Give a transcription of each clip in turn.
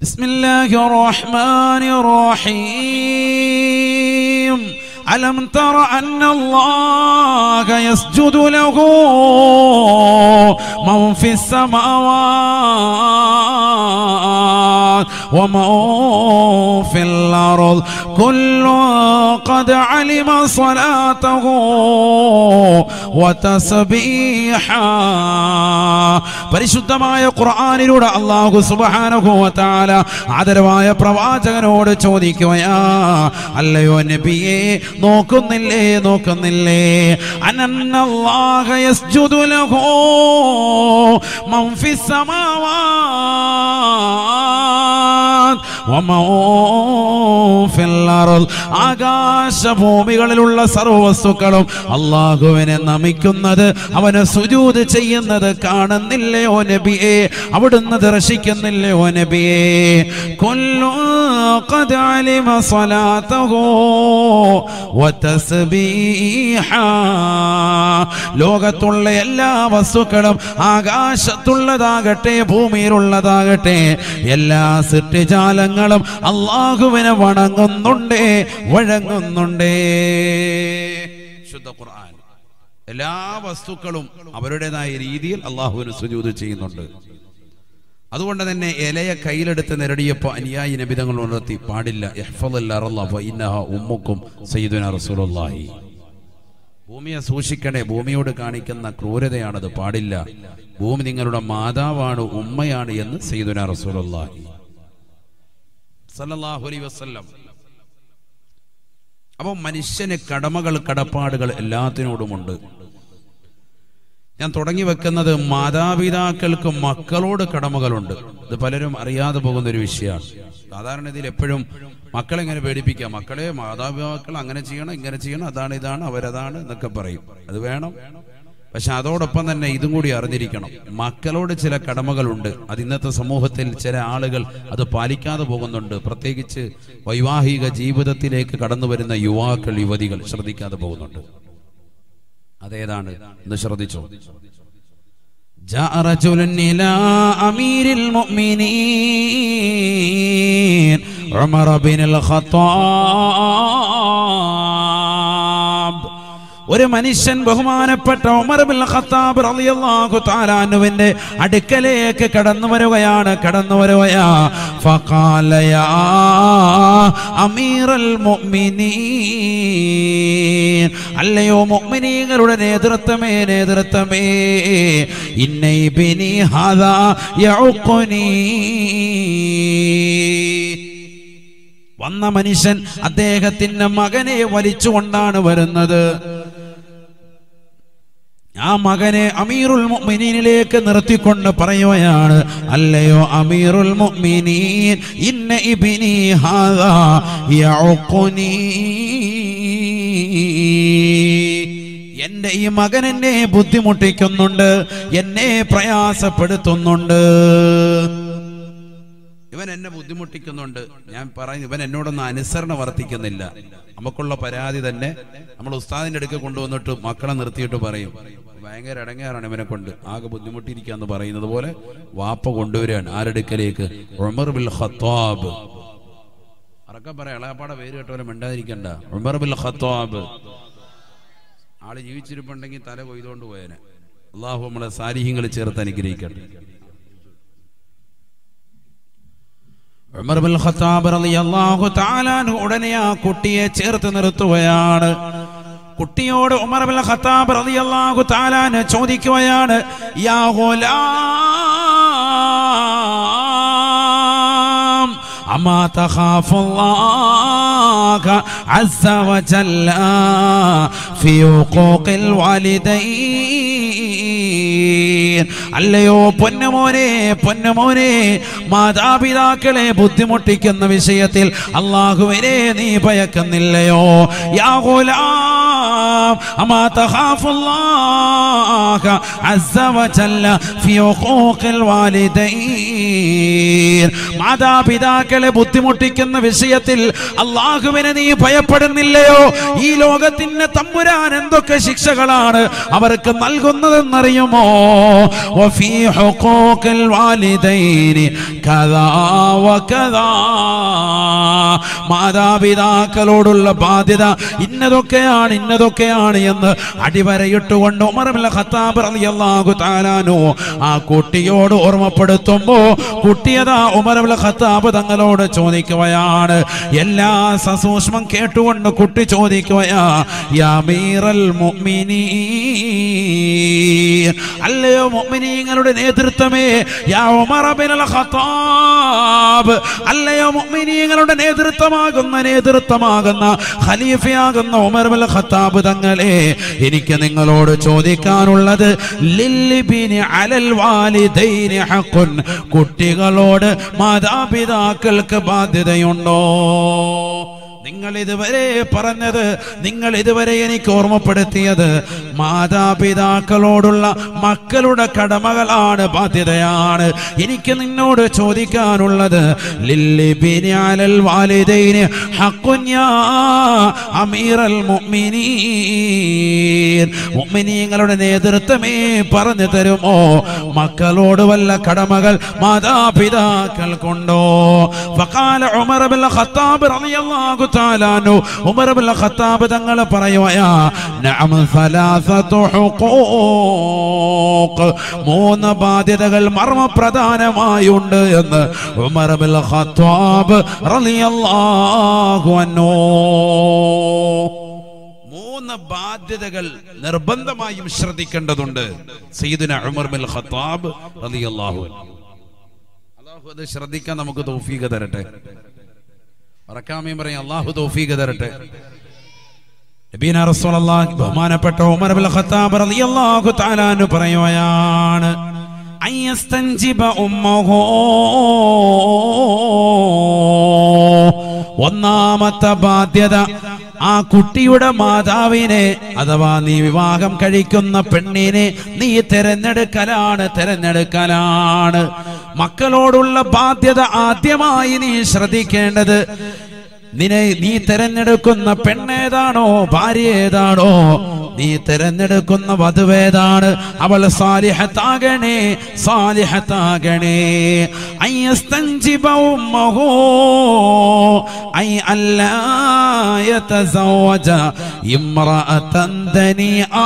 بسم الله الرحمن الرحيم ألم تر أن الله يسجد له من في السماوات ومن في الأرض كل قد علم صلاته وتسبيحا പരിശുദ്ധമായ ഖുർആനിലൂടെ അള്ളാഹു സുബ്ഹാനഹു വ തആല ആദരവായ പ്രവാചകനോട് ചോദിക്കുകയാ അല്ലയോ നബിയെ നോക്കുന്നില്ലേ നോക്കുന്നില്ലേ അനന്നല്ലാഹ യസ്ജുദു ലഹു മൻ ഫിസ് സമാവാത് വമൻ ഫിൽ അർദ് ആകാശഭൂമികളിലുള്ള സർവ്വവസ്തുക്കളും അള്ളാഹുവിനെ നമിക്കുന്നത് അവനെ സുജൂദ് ചെയ്യുന്നത് കാണുന്നില്ലയോ നബിയെ അവിടുന്ന് ദർശിക്കുന്നില്ലയോ നബിയെ കൊല്ലു قد علم صلاته وتسبيحا ലോകത്തുള്ള എല്ലാ വസ്തുക്കളും ആകാശത്തുള്ളതാകട്ടെ ഭൂമിയിലുള്ളതാകട്ടെ എല്ലാ സൃഷ്ടിജാലങ്ങളും അള്ളാഹുവിനെ വണങ്ങുന്നുണ്ടേ വഴങ്ങുന്നുണ്ടേ ശുദ്ധ ഖുർആൻ എല്ലാ വസ്തുക്കളും അവരുടേതായ രീതിയിൽ അള്ളാഹുവിന് സുജൂത് ചെയ്യുന്നുണ്ട് അതുകൊണ്ട് തന്നെ ഇലയെ കയ്യിലെടുത്ത് നിരടിയപ്പോൾ അനുയായി നബിതങ്ങൾ ഉണർത്തി പാടില്ല ഉമ്മുക്കും സയ്യിദുന റസൂലുള്ളാഹി ഭൂമിയെ സൂക്ഷിക്കണേ ഭൂമിയോട് കാണിക്കുന്ന ക്രൂരതയാണത് പാടില്ല ഭൂമി നിങ്ങളുടെ മാതാവാണ് ഉമ്മയാണ് എന്ന് സയ്യിദുന റസൂലുള്ളാഹി സല്ലല്ലാഹു അലൈഹി വസല്ലം അപ്പോൾ മനുഷ്യന് കടമകൾ കടപ്പാടുകൾ എല്ലാത്തിനോടുമുണ്ട് ഞാൻ തുടങ്ങി വെക്കുന്നത് മാതാപിതാക്കൾക്ക് മക്കളോട് കടമകളുണ്ട് ഇത് പലരും അറിയാതെ പോകുന്ന ഒരു വിഷയമാണ് സാധാരണ ഇതിൽ എപ്പോഴും മക്കളെ ഇങ്ങനെ പേടിപ്പിക്കുക മക്കളെ മാതാപിതാക്കൾ അങ്ങനെ ചെയ്യണം ഇങ്ങനെ ചെയ്യണം അതാണ് ഇതാണ് അവരതാണ് എന്നൊക്കെ പറയും അത് വേണം പക്ഷെ അതോടൊപ്പം തന്നെ ഇതും കൂടി അറിഞ്ഞിരിക്കണം മക്കളോട് ചില കടമകളുണ്ട് അത് ഇന്നത്തെ സമൂഹത്തിൽ ചില ആളുകൾ അത് പാലിക്കാതെ പോകുന്നുണ്ട് പ്രത്യേകിച്ച് വൈവാഹിക ജീവിതത്തിലേക്ക് കടന്നു വരുന്ന യുവാക്കൾ യുവതികൾ ശ്രദ്ധിക്കാതെ പോകുന്നുണ്ട് അതേതാണ് എന്ന് ശ്രദ്ധിച്ചോ جاء رجل إلى أمير المؤمنين عمر بن الخطاب ഒരു മനുഷ്യൻ ബഹുമാനപ്പെട്ട ഉമർ ബിൻ ഖത്താബ് റളിയല്ലാഹു തആലാനുവിന്റെ അടുക്കലേക്ക് കടന്നു വരികയാണ് കടന്നു വരികയാ ഫഖാല യാ അമീറൽ മുഅ്മിനീൻ അല്ലയോ മുഅ്മിനീങ്ങളുടെ നേതൃത്വമേ നേതൃത്വമേ ഇന്ന ഇബ്നി ഹാദാ യഉഖുനീ വന്ന മനുഷ്യൻ അദ്ദേഹത്തിന്റെ മകനെ വലിച്ചുകൊണ്ടാണ് വരുന്നത് ആ മകനെ അമീറുൽ മുഅ്മിനീനിലേക്ക് നിർത്തിക്കൊണ്ട് പറയുകയാണ് അല്ലയോ അമീറുൽ മുഅ്മിനീൻ ഇന്ന ഇബ്നി ഹാദാ യഉഖുനീ എന്റെ ഈ മകൻ എന്നെ ബുദ്ധിമുട്ടിക്കുന്നുണ്ട് എന്നെ പ്രയാസപ്പെടുത്തുന്നുണ്ട് ഇവൻ എന്നെ ബുദ്ധിമുട്ടിക്കുന്നുണ്ട് ഞാൻ പറയുന്നു ഇവൻ എന്നോടൊന്നും അനുസരണ വർത്തിക്കുന്നില്ല നമുക്കുള്ള പരാതി തന്നെ നമ്മൾ ഉസ്താദിന്റെ അടുക്ക് കൊണ്ടുവന്നിട്ട് മക്കളെ നിർത്തിയിട്ട് പറയും ഭയങ്കര ഇടങ്ങാറാണ് ഇവനെ കൊണ്ട് ആകെ ബുദ്ധിമുട്ടിയിരിക്കുക എന്ന് പറയുന്നത് പോലെ വാപ്പ കൊണ്ടുവരികയാണ് ആരെടുക്കലേക്ക് ഉമർ ബിൽ ഖത്താബ് അറക്കം പറയാം ഇളയപ്പാടെ പേര് കേട്ടവരെ മിണ്ടാതിരിക്കണ്ട ഉമർ ബിൽ ഖത്താബ് ആള് ജീവിച്ചിരിപ്പുണ്ടെങ്കിൽ തല കൊയ്തുകൊണ്ട് പോയേനെ അള്ളാഹു നമ്മളെ സാരിഹ്യങ്ങൾ ചേർത്ത് അനുഗ്രഹിക്കട്ടെ ഉമർ ബിൻ ഖത്താബ് റളിയല്ലാഹു തആല അൻഹു ഉടനെ ആ കുട്ടിയെ ചേർത്ത് നിർത്തുകയാണ് കുട്ടിയോട് ഉമർ ബിൻ ഖത്താബ് റളിയല്ലാഹു തആല അൻഹു ചോദിക്കുകയാണ് യാ ഗുലാം അമാ തഖാഫുല്ലാഹ അസ്സ വജല്ല ഫി ഹുഖൂഖിൽ വാലിദൈൻ അല്ലയോ പൊന്നുമോനെ പൊന്നുമോനെ മാതാപിതാക്കളെ ബുദ്ധിമുട്ടിക്കുന്ന വിഷയത്തിൽ അള്ളാഹുവിനെ നീ ഭയക്കുന്നില്ലയോ യാ ഗുലാം أما تخاف الله عز وجل في حقوق الوالدين മാതാപിതാക്കളെ ബുദ്ധിമുട്ടിക്കുന്ന വിഷയത്തിൽ അള്ളാഹുവിനെ നീ ഭയപ്പെടുന്നില്ലയോ ഈ ലോകത്തിന്റെ തമ്പുരാൻ എന്തൊക്കെ ശിക്ഷകളാണ് അവർക്ക് നൽകുന്നതെന്നറിയുമോ വഫീ ഹുഖൂഖിൽ വാലിദൈനി കദാ വകദാ മാതാപിതാക്കളോടുള്ള ബാധ്യത ഇന്നതൊക്കെയാണ് ഇന്നതൊക്കെയാണ് എന്ന് അടിവരയിട്ടുകൊണ്ട് ഉമർ ഇബ്നുൽ ഖത്താബ് റളിയല്ലാഹു തആലാനു ആ കുട്ടിയോട് ഓർമ്മപ്പെടുത്തുമ്പോ കുട്ടിയതാ ഉമർ ഇബ്നുൽ ഖത്താബ് തങ്ങളോട് ചോദിക്കുകയാണ് എല്ലാ സസൂക്ഷ്മം കേട്ടുകൊണ്ട് കുട്ടി ചോദിക്കുകയാ യാ അമീറൽ മുഅ്മിനീൻ അല്ലയോ മുഅ്മിനീങ്ങളുടെ നേതൃത്വമേ യാ ഉമർ ഇബ്നുൽ ഖത്താബ് അല്ലയോ മുഅ്മിനീങ്ങളുടെ നേതൃത്വമാകുന്ന നേതൃത്വമാകുന്ന ഖലീഫയാകുന്ന ഉമർ ഇബ്നുൽ ഖത്താബ് തങ്ങളെ എനിക്ക് നിങ്ങളോട് ചോദിക്കാനുള്ളത് ലില്ലിബിനി അലൽ വാലിദൈനി ഹഖുൻ കുട്ടികളോട് മാതാപിതാക്കൾക്ക് ബാധ്യതയുണ്ടോ നിങ്ങൾ ഇതുവരെ പറഞ്ഞത് നിങ്ങൾ ഇതുവരെ എനിക്ക് ഓർമ്മപ്പെടുത്തിയത് മാതാപിതാക്കളോടുള്ള മക്കളുടെ കടമകളാണ് ബാധ്യതയാണ് എനിക്ക് നിന്നോട് ചോദിക്കാനുള്ളത് ലില്ലിബിനി അലൽ വാലിദൈനി ഹഖുൻ യാ അമീറൽ മുഅ്മിനീൻ മുഅ്മിനീങ്ങളുടെ നേതൃത്വമേ പറഞ്ഞു തരുമോ മക്കളോട് വല്ല കടമകൾ മാതാപിതാക്കൾക്കുണ്ടോ ഫഖാല ഉമർ ബിൻ ഖത്താബ് റളിയല്ലാഹു തആല അൻഹു ഉമർ ബിൻ ഖത്താബ് തങ്ങൾ പറയുകയാ നഅം സലാസതു ഹുഖൂഖ് മൂന്ന് ബാധ്യതകൾ മർമ്മപ്രധാനമായുണ്ട് എന്ന് ഉമർ ബിൻ ഖത്താബ് റളിയല്ലാഹു അൻഹു മൂന്ന് ബാധ്യതകൾ നിർബന്ധമായും ശ്രദ്ധിക്കേണ്ടതുണ്ട് സയ്യിദുന ഉമർ ബിൻ ഖത്താബ് റളിയല്ലാഹു അൻഹു അല്ലാഹു അത് ശ്രദ്ധിക്കാൻ നമുക്ക് തൗഫീഖ് തരട്ടെ പറക്കാമയും പറയും അള്ളാഹു തൗഫീഖ് തരട്ടെ നബീന റസൂലുള്ളാഹി ബഹുമാനപ്പെട്ട ഉമർ ബിൻ ഖത്താബ് റളിയല്ലാഹു തആല അൻഹു പറയുകയാണ് അയ്യസ്തൻജിബ ഉമ്മഹു ഒന്നാമത്തെ ബാധ്യത ആ കുട്ടിയുടെ മാതാവിനെ അഥവാ നീ വിവാഹം കഴിക്കുന്ന പെണ്ണിനെ നീ തിരഞ്ഞെടുക്കലാണ് തിരഞ്ഞെടുക്കലാണ് മക്കളോടുള്ള ബാധ്യത ആദ്യമായി നീ ശ്രദ്ധിക്കേണ്ടത് നിന്നെ നീ തിരഞ്ഞെടുക്കുന്ന പെണ്ണേതാണോ ഭാര്യ ഏതാണോ നീ തിരഞ്ഞെടുക്കുന്ന വധുവേതാണ് അവൾ സാലിഹത്താകണേ സാലിഹത്താകണേ അയ്യസ്തഞ്ചിബ ഉമ്മഹു ഐ അല്ലാ യതസവജ ഇമ്രഅതൻ ദനിആ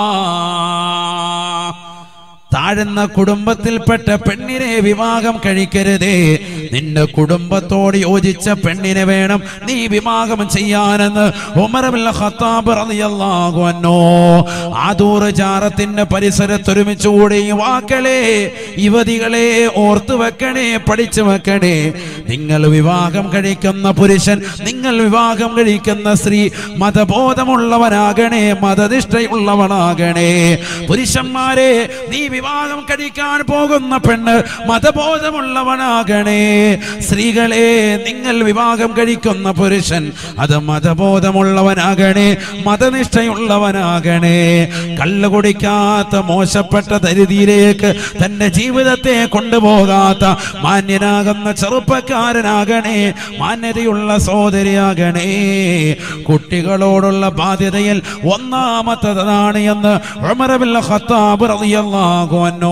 താഴ്ന്ന കുടുംബത്തിൽപ്പെട്ട പെണ്ണിനെ വിവാഹം കഴിക്കരുതേ നിന്റെ കുടുംബത്തോട് യോജിച്ച പെണ്ണിനെ വേണം നീ വിവാഹം ചെയ്യാനെന്ന് ഉമർ ബിൻ ഖത്താബ് റളിയല്ലാഹു അൻഹു ആദൂർ ജാറത്തിന്റെ പരിസരത്ത് ഒരുമിച്ച് കൂടി യുവാക്കളെ യുവതികളെ ഓർത്തു വെക്കണേ പഠിച്ചു വെക്കണേ നിങ്ങൾ വിവാഹം കഴിക്കുന്ന പുരുഷൻ നിങ്ങൾ വിവാഹം കഴിക്കുന്ന സ്ത്രീ മതബോധമുള്ളവനാകണേ മതനിഷ്ഠയുള്ളവനാകണേ പുരുഷന്മാരെ നീ വിവാഹം കഴിക്കാൻ പോകുന്ന പെണ്ണ് മതബോധമുള്ളവനാകണേ സ്ത്രീകളെ നിങ്ങൾ വിവാഹം കഴിക്കുന്ന പുരുഷൻ അത് മതബോധമുള്ളവനാകണേ മതനിഷ്ഠയുള്ളവനാകണേ കള്ളു കുടിക്കാത്ത മോശപ്പെട്ട ദരിതിയിലേക്ക് തന്റെ ജീവിതത്തെ കൊണ്ടുപോകാത്ത മാന്യനാകുന്ന ചെറുപ്പക്കാരനാകണേ മാന്യതയുള്ള സഹോദരിയാകണേ കുട്ടികളോടുള്ള ബാധ്യതയിൽ ഒന്നാമത്തതാണ് എന്ന് ഉമർ ബിൻ ഖത്താബ് റളിയല്ലാഹു അൻഹു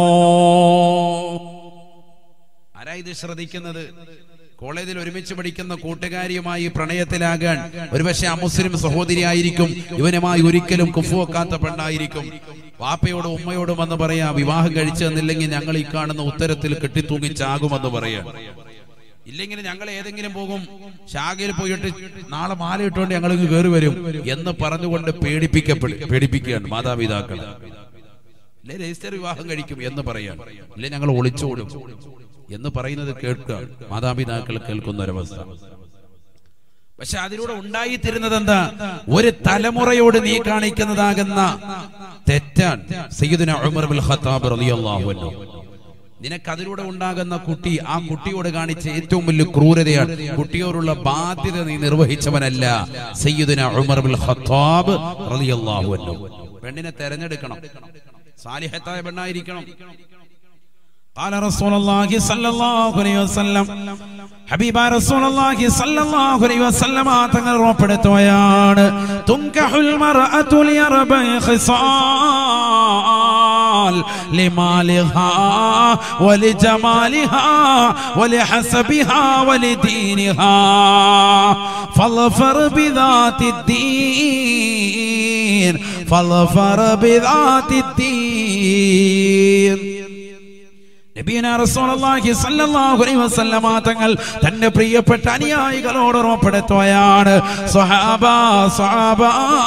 ആരാ ഇത് ശ്രദ്ധിക്കുന്നത് കോളേജിൽ ഒരുമിച്ച് പഠിക്കുന്ന കൂട്ടുകാരിയുമായി പ്രണയത്തിലാകാൻ ഒരുപക്ഷെ അമുസ്ലിം സഹോദരിയായിരിക്കും ഇവനുമായി ഒരിക്കലും കുഫുവെക്കാത്ത പെണ്ണായിരിക്കും വാപ്പയോടും ഉമ്മയോടും എന്ന് പറയാ വിവാഹം കഴിച്ചു തന്നില്ലെങ്കിൽ ഞങ്ങൾ ഈ കാണുന്ന ഉത്തരത്തിൽ കെട്ടിത്തൂങ്ങി ചാകുമെന്ന് പറയാ ഇല്ലെങ്കിൽ ഞങ്ങൾ ഏതെങ്കിലും പോകും ശാഖയിൽ പോയിട്ട് നാളെ മാല ഇട്ടുകൊണ്ട് ഞങ്ങൾ കയറി വരും എന്ന് പറഞ്ഞുകൊണ്ട് പേടിപ്പിക്കപ്പെടും പേടിപ്പിക്കുകയാണ് മാതാപിതാക്കൾ അല്ലെ രജിസ്റ്റർ വിവാഹം കഴിക്കും എന്ന് പറയാം അല്ലെ ഞങ്ങൾ ഒളിച്ചോടും എന്ന് പറയുന്നത് കേൾക്കുക മാതാപിതാക്കൾ കേൾക്കുന്ന ഒരവസ്ഥ പക്ഷെ അതിലൂടെ ഉണ്ടായിത്തീരുന്നത് എന്താ ഒരു തലമുറയോട് നീ കാണിക്കുന്നതാകുന്ന തെറ്റാൻ സയ്യിദുന ഉമർ ബിൻ ഖത്താബ് റളിയല്ലാഹു അൻഹു നിനക്കതിലൂടെ ഉണ്ടാകുന്ന കുട്ടി ആ കുട്ടിയോട് കാണിച്ച ഏറ്റവും വലിയ ക്രൂരതയാണ് കുട്ടിയോടുള്ള ബാധ്യത നീ നിർവഹിച്ചവനല്ല സയ്യിദുന ഉമർ ബിൻ ഖത്താബ് റളിയല്ലാഹു അൻഹു പെണ്ണിനെ തെരഞ്ഞെടുക്കണം സാലിഹത്തായ പെണ്ണായിരിക്കണം قال رسول الله صلى الله عليه وسلم ഹബീബ റസൂലുള്ളാഹി സ്വല്ലല്ലാഹു അലൈഹി വസല്ലമ തങ്ങൾ ഉറപ്പെടുത്തുകയാണ് തുൻകഹുൽ മർഅതു ലിയർബഇ ഖിസാൽ ലിമാലിഹാ വലിജമാലിഹാ വലിഹസബിഹാ വലിദീനിഹാ ഫളഫർ ബിദാത്തി الدين فظفر بذات الدين നബീന റസൂലുള്ളാഹി സ്വല്ലല്ലാഹു അലൈഹി വസല്ലമ തങ്ങൾ തന്റെ പ്രിയപ്പെട്ട അനുയായികളോട് ഉറപ്പെടുത്തുകയാണ് സ്വഹാബ സ്വഹാബ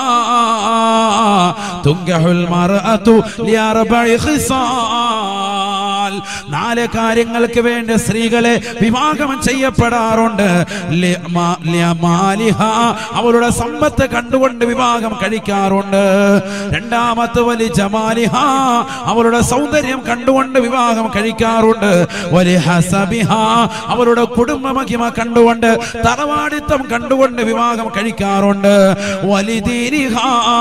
തുങ്കഹുൽ മർഅതു ലിഅർബഇ ഖിസാൽ നാല് കാര്യങ്ങൾക്ക് വേണ്ടി സ്ത്രീകളെ വിവാഹം ചെയ്യപ്പെടാറുണ്ട് ലിമ- ലിമാലിഹ അവളുടെ സമ്പത്ത് കണ്ടുകൊണ്ട് വിവാഹം കഴിക്കാറുണ്ട് രണ്ടാമത്തെ വലി ജമാലിഹ അവളുടെ സൗന്ദര്യം കണ്ടുകൊണ്ട് വിവാഹം കഴിക്കാറുണ്ട് വലി ഹസബിഹ അവളുടെ കുടുംബ മഹിമ കണ്ടുകൊണ്ട് തറവാടിത്തം കണ്ടുകൊണ്ട് വിവാഹം കഴിക്കാറുണ്ട് വലിദീനിഹ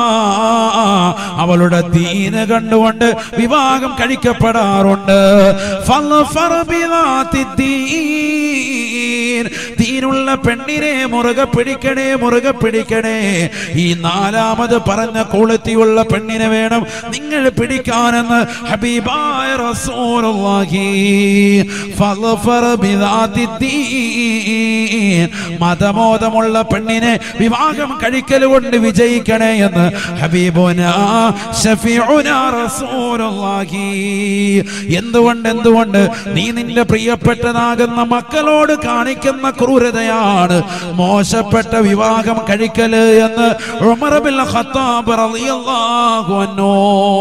അവളുടെ ദീന് കണ്ടുകൊണ്ട് വിവാഹം കഴിക്കപ്പെടാറുണ്ട് ഫൾഫർ ബിദാത്തി ദീൻ. ദീനുള്ള പെണ്ണിനെ മുറുകെ പിടിക്കണേ മുറുകെ പിടിക്കണേ ഈ നാലാമത് പറഞ്ഞ ക്വാളിറ്റിയുള്ള പെണ്ണിനെ വേണം നിങ്ങൾ പിടിക്കാനെന്ന് ഹബീബായ റസൂലുള്ളാഹി ഫൾഫർ ബിദാത്തി ദീൻ. മതബോധമുള്ള പെണ്ണിനെ വിവാഹം കഴിക്കൽ കൊണ്ട് വിജയിക്കണേ എന്ന് ഹബീബുന ഷഫീഉന റസൂലുള്ളാഹി എന്തുകൊണ്ട് എന്തുകൊണ്ട് നീ നിന്റെ പ്രിയപ്പെട്ടതാകുന്ന മക്കളോട് കാണിക്കുന്ന ക്രൂരതയാണ് മോശപ്പെട്ട വിവാഹം കഴിക്കല് എന്ന് ഉമർ ബിൻ ഖത്താബ് റളിയല്ലാഹു അൻഹു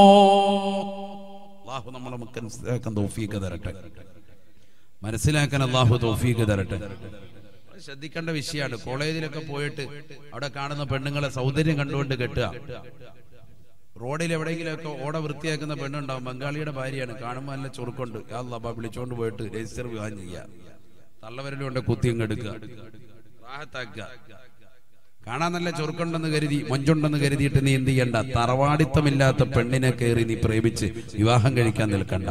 അല്ലാഹു നമ്മളെ മക്കൾ മനസ്സിലാക്കാൻ തൗഫീഖ് തരട്ടെ മനസ്സിലാക്കാൻ അള്ളാഹു തൗഫീഖ് തരട്ടെ ശ്രദ്ധിക്കേണ്ട വിഷയമാണ് കോളേജിലൊക്കെ പോയിട്ട് അവിടെ കാണുന്ന പെണ്ണുങ്ങളെ സൗന്ദര്യം കണ്ടുകൊണ്ട് കെട്ടുക റോഡിൽ എവിടെയെങ്കിലുമൊക്കെ ഓട വൃത്തിയാക്കുന്ന പെണ്ണുണ്ടാവും ബംഗാളിയുടെ ഭാര്യയാണ് കാണുമ്പോൾ നല്ല ചുറുക്കുണ്ട് അള്ളാബ വിളിച്ചോണ്ട് പോയിട്ട് രജിസ്റ്റർ വിവാഹം ചെയ്യുക തള്ളവരലും കൊണ്ട് കുത്തിയും എടുക്കുക റാഹത്താക്കുക കാണാൻ നല്ല ചുറുക്കുണ്ടെന്ന് കരുതി മൊഞ്ചുണ്ടെന്ന് കരുതിയിട്ട് നീ എന്ത് ചെയ്യണ്ട തറവാടിത്തമില്ലാത്ത പെണ്ണിനെ കയറി നീ പ്രേമിച്ച് വിവാഹം കഴിക്കാൻ നിൽക്കണ്ട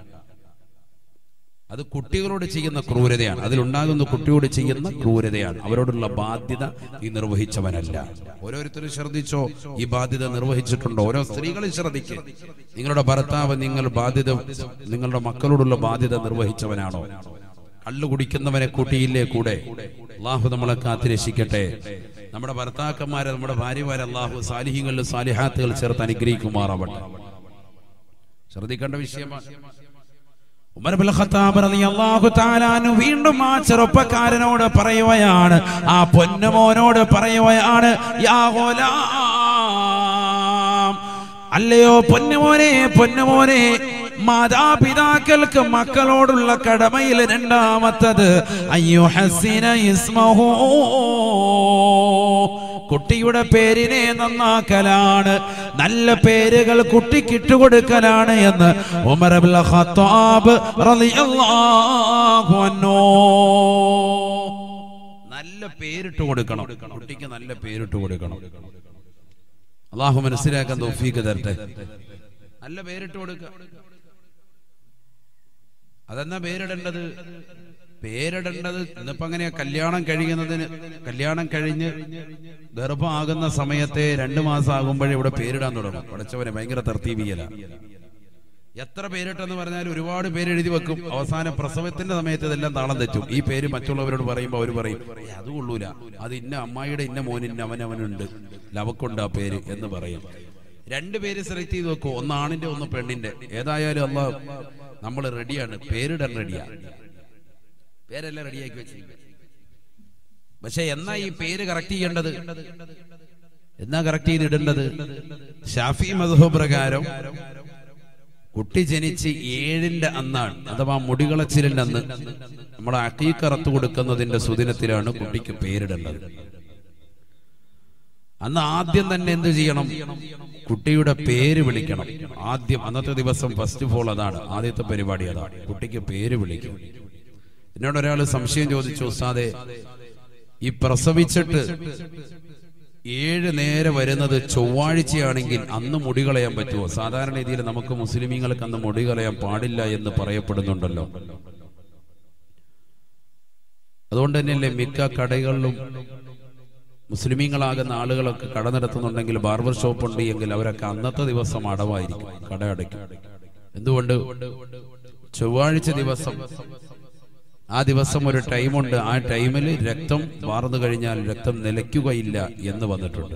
അത് കുട്ടികളോട് ചെയ്യുന്ന ക്രൂരതയാണ് അതിലുണ്ടാകുന്ന കുട്ടിയോട് ചെയ്യുന്ന ക്രൂരതയാണ് അവരോടുള്ള ബാധ്യത നീ നിർവഹിച്ചവനല്ല ഓരോരുത്തരും ശ്രദ്ധിച്ചോ ഈ ബാധ്യത നിർവഹിച്ചിട്ടുണ്ടോ ഓരോ സ്ത്രീകളും ശ്രദ്ധിക്കുക നിങ്ങളുടെ ഭർത്താവ് നിങ്ങൾ ബാധ്യത നിങ്ങളുടെ മക്കളോടുള്ള ബാധ്യത നിർവഹിച്ചവനാണോ കള്ളു കുടിക്കുന്നവനെ കൂട്ടിയില്ലേ കൂടെ അള്ളാഹു നമ്മളെ കാത്തിരക്ഷിക്കട്ടെ നമ്മുടെ ഭർത്താക്കന്മാരെ നമ്മുടെ ഭാര്യമാരെ അള്ളാഹു സാലിഹികളിൽ സാലിഹാത്തുകൾ ചേർത്ത് അനുഗ്രഹിക്കുമാറാവട്ടെ ശ്രദ്ധിക്കേണ്ട വിഷയമാണ് ഉമർ ബിൻ ഖത്താബ് റളിയല്ലാഹു തആല അൻഹു വീണ്ടും ആ ചെറുപ്പക്കാരനോട് പറയുകയാണ് ആ പൊന്നുമോനോട് പറയുകയാണ് യാ ഗുലാം അല്ലയോ പൊന്നുമോനെ പൊന്നുമോനെ മാതാപിതാക്കൾക്ക് മക്കളോടുള്ള കടമയിൽ രണ്ടാമത്തത് അയ്യോ ഹസീന ഇസ്മഹൂ കുട്ടിയുടെ പേരിനെ നന്നാക്കലാണ് നല്ല പേരുകൾ കുട്ടിക്ക് ഇട്ടുകൊടുക്കലാണ് എന്ന് ഉമർ അബ്ദുൽ ഖത്താബ് റളിയല്ലാഹു അൻഹു നല്ല പേരിട്ട് കൊടുക്കണം കുട്ടിക്ക് നല്ല പേരിട്ട് കൊടുക്കണം അള്ളാഹു മനസ്സിലാക്കാൻ തൗഫീക്ക് തരട്ടെ നല്ല പേരിട്ട് കൊടുക്കുക അതെന്നാ പേരിടേണ്ടത് പേരിടേണ്ടത് ഇന്നിപ്പോ അങ്ങനെയാ കല്യാണം കഴിയുന്നതിന് കല്യാണം കഴിഞ്ഞ് ഗർഭമാകുന്ന സമയത്തെ രണ്ടു മാസം ആകുമ്പോഴേ ഇവിടെ പേരിടാൻ തുടങ്ങും പഠിച്ചവനെ ഭയങ്കര തർത്തീവിയല എത്ര പേരിട്ടെന്ന് പറഞ്ഞാൽ ഒരുപാട് പേര് എഴുതി വെക്കും അവസാന പ്രസവത്തിന്റെ സമയത്ത് ഇതെല്ലാം താളം തെറ്റും ഈ പേര് മറ്റുള്ളവരോട് പറയുമ്പോൾ അവർ പറയും "ഏയ്, അത് കൊള്ളൂല അത് ഇന്ന അമ്മായിയുടെ ഇന്ന മോനിന് അവനവനുണ്ട് ലവക്കുണ്ട് ആ പേര് എന്ന് പറയും രണ്ട് പേര് സെലക്ട് ചെയ്ത് വെക്കും ഒന്ന് ആണിന്റെ ഒന്ന് പെണ്ണിന്റെ ഏതായാലും അല്ല നമ്മൾ റെഡിയാണ് പേരിടാൻ റെഡിയാ പേരെല്ലാം റെഡിയാക്കി വെച്ചിരിക്കുക പക്ഷെ എന്നാ ഈ പേര് കറക്റ്റ് ചെയ്യേണ്ടത് എന്നാ കറക്റ്റ് ചെയ്തിടേണ്ടത് ഷാഫി മധു പ്രകാരം കുട്ടി ജനിച്ച് ഏഴിന്റെ അന്നാണ് അഥവാ മുടികളച്ചിലിന്റെ അന്ന് നമ്മൾ അക്കീക്കറത്ത് കൊടുക്കുന്നതിന്റെ സുദിനത്തിലാണ് കുട്ടിക്ക് പേരിടേണ്ടത് അന്ന് ആദ്യം തന്നെ എന്ത് ചെയ്യണം കുട്ടിയുടെ പേര് വിളിക്കണം ആദ്യം അന്നത്തെ ദിവസം ഫസ്റ്റ് ഓഫ് ഓൾ അതാണ് ആദ്യത്തെ പരിപാടി അതാണ് കുട്ടിക്ക് പേര് വിളിക്കും എന്നോട് ഒരാൾ സംശയം ചോദിച്ചു ഉസ്താദെ ഈ പ്രസവിച്ചിട്ട് ഏഴ് നേരെ വരുന്നത് ചൊവ്വാഴ്ചയാണെങ്കിൽ അന്ന് മുടി കളയാൻ പറ്റുമോ സാധാരണ രീതിയിൽ നമുക്ക് മുസ്ലിമീങ്ങൾക്ക് അന്ന് മുടി കളയാൻ പാടില്ല എന്ന് പറയപ്പെടുന്നുണ്ടല്ലോ അതുകൊണ്ട് തന്നെയല്ലേ മിക്ക കടകളിലും മുസ്ലിമീങ്ങളാകുന്ന ആളുകളൊക്കെ കട നടത്തുന്നുണ്ടെങ്കിൽ ബാർബർ ഷോപ്പ് ഉണ്ട് എങ്കിൽ അവരൊക്കെ അന്നത്തെ ദിവസം അടവായിരിക്കും കട അടയ്ക്കും എന്തുകൊണ്ട് ചൊവ്വാഴ്ച ദിവസം ആ ദിവസം ഒരു ടൈമുണ്ട് ആ ടൈമിൽ രക്തം വാർന്നു കഴിഞ്ഞാൽ രക്തം നിലയ്ക്കുകയില്ല എന്ന് വന്നിട്ടുണ്ട്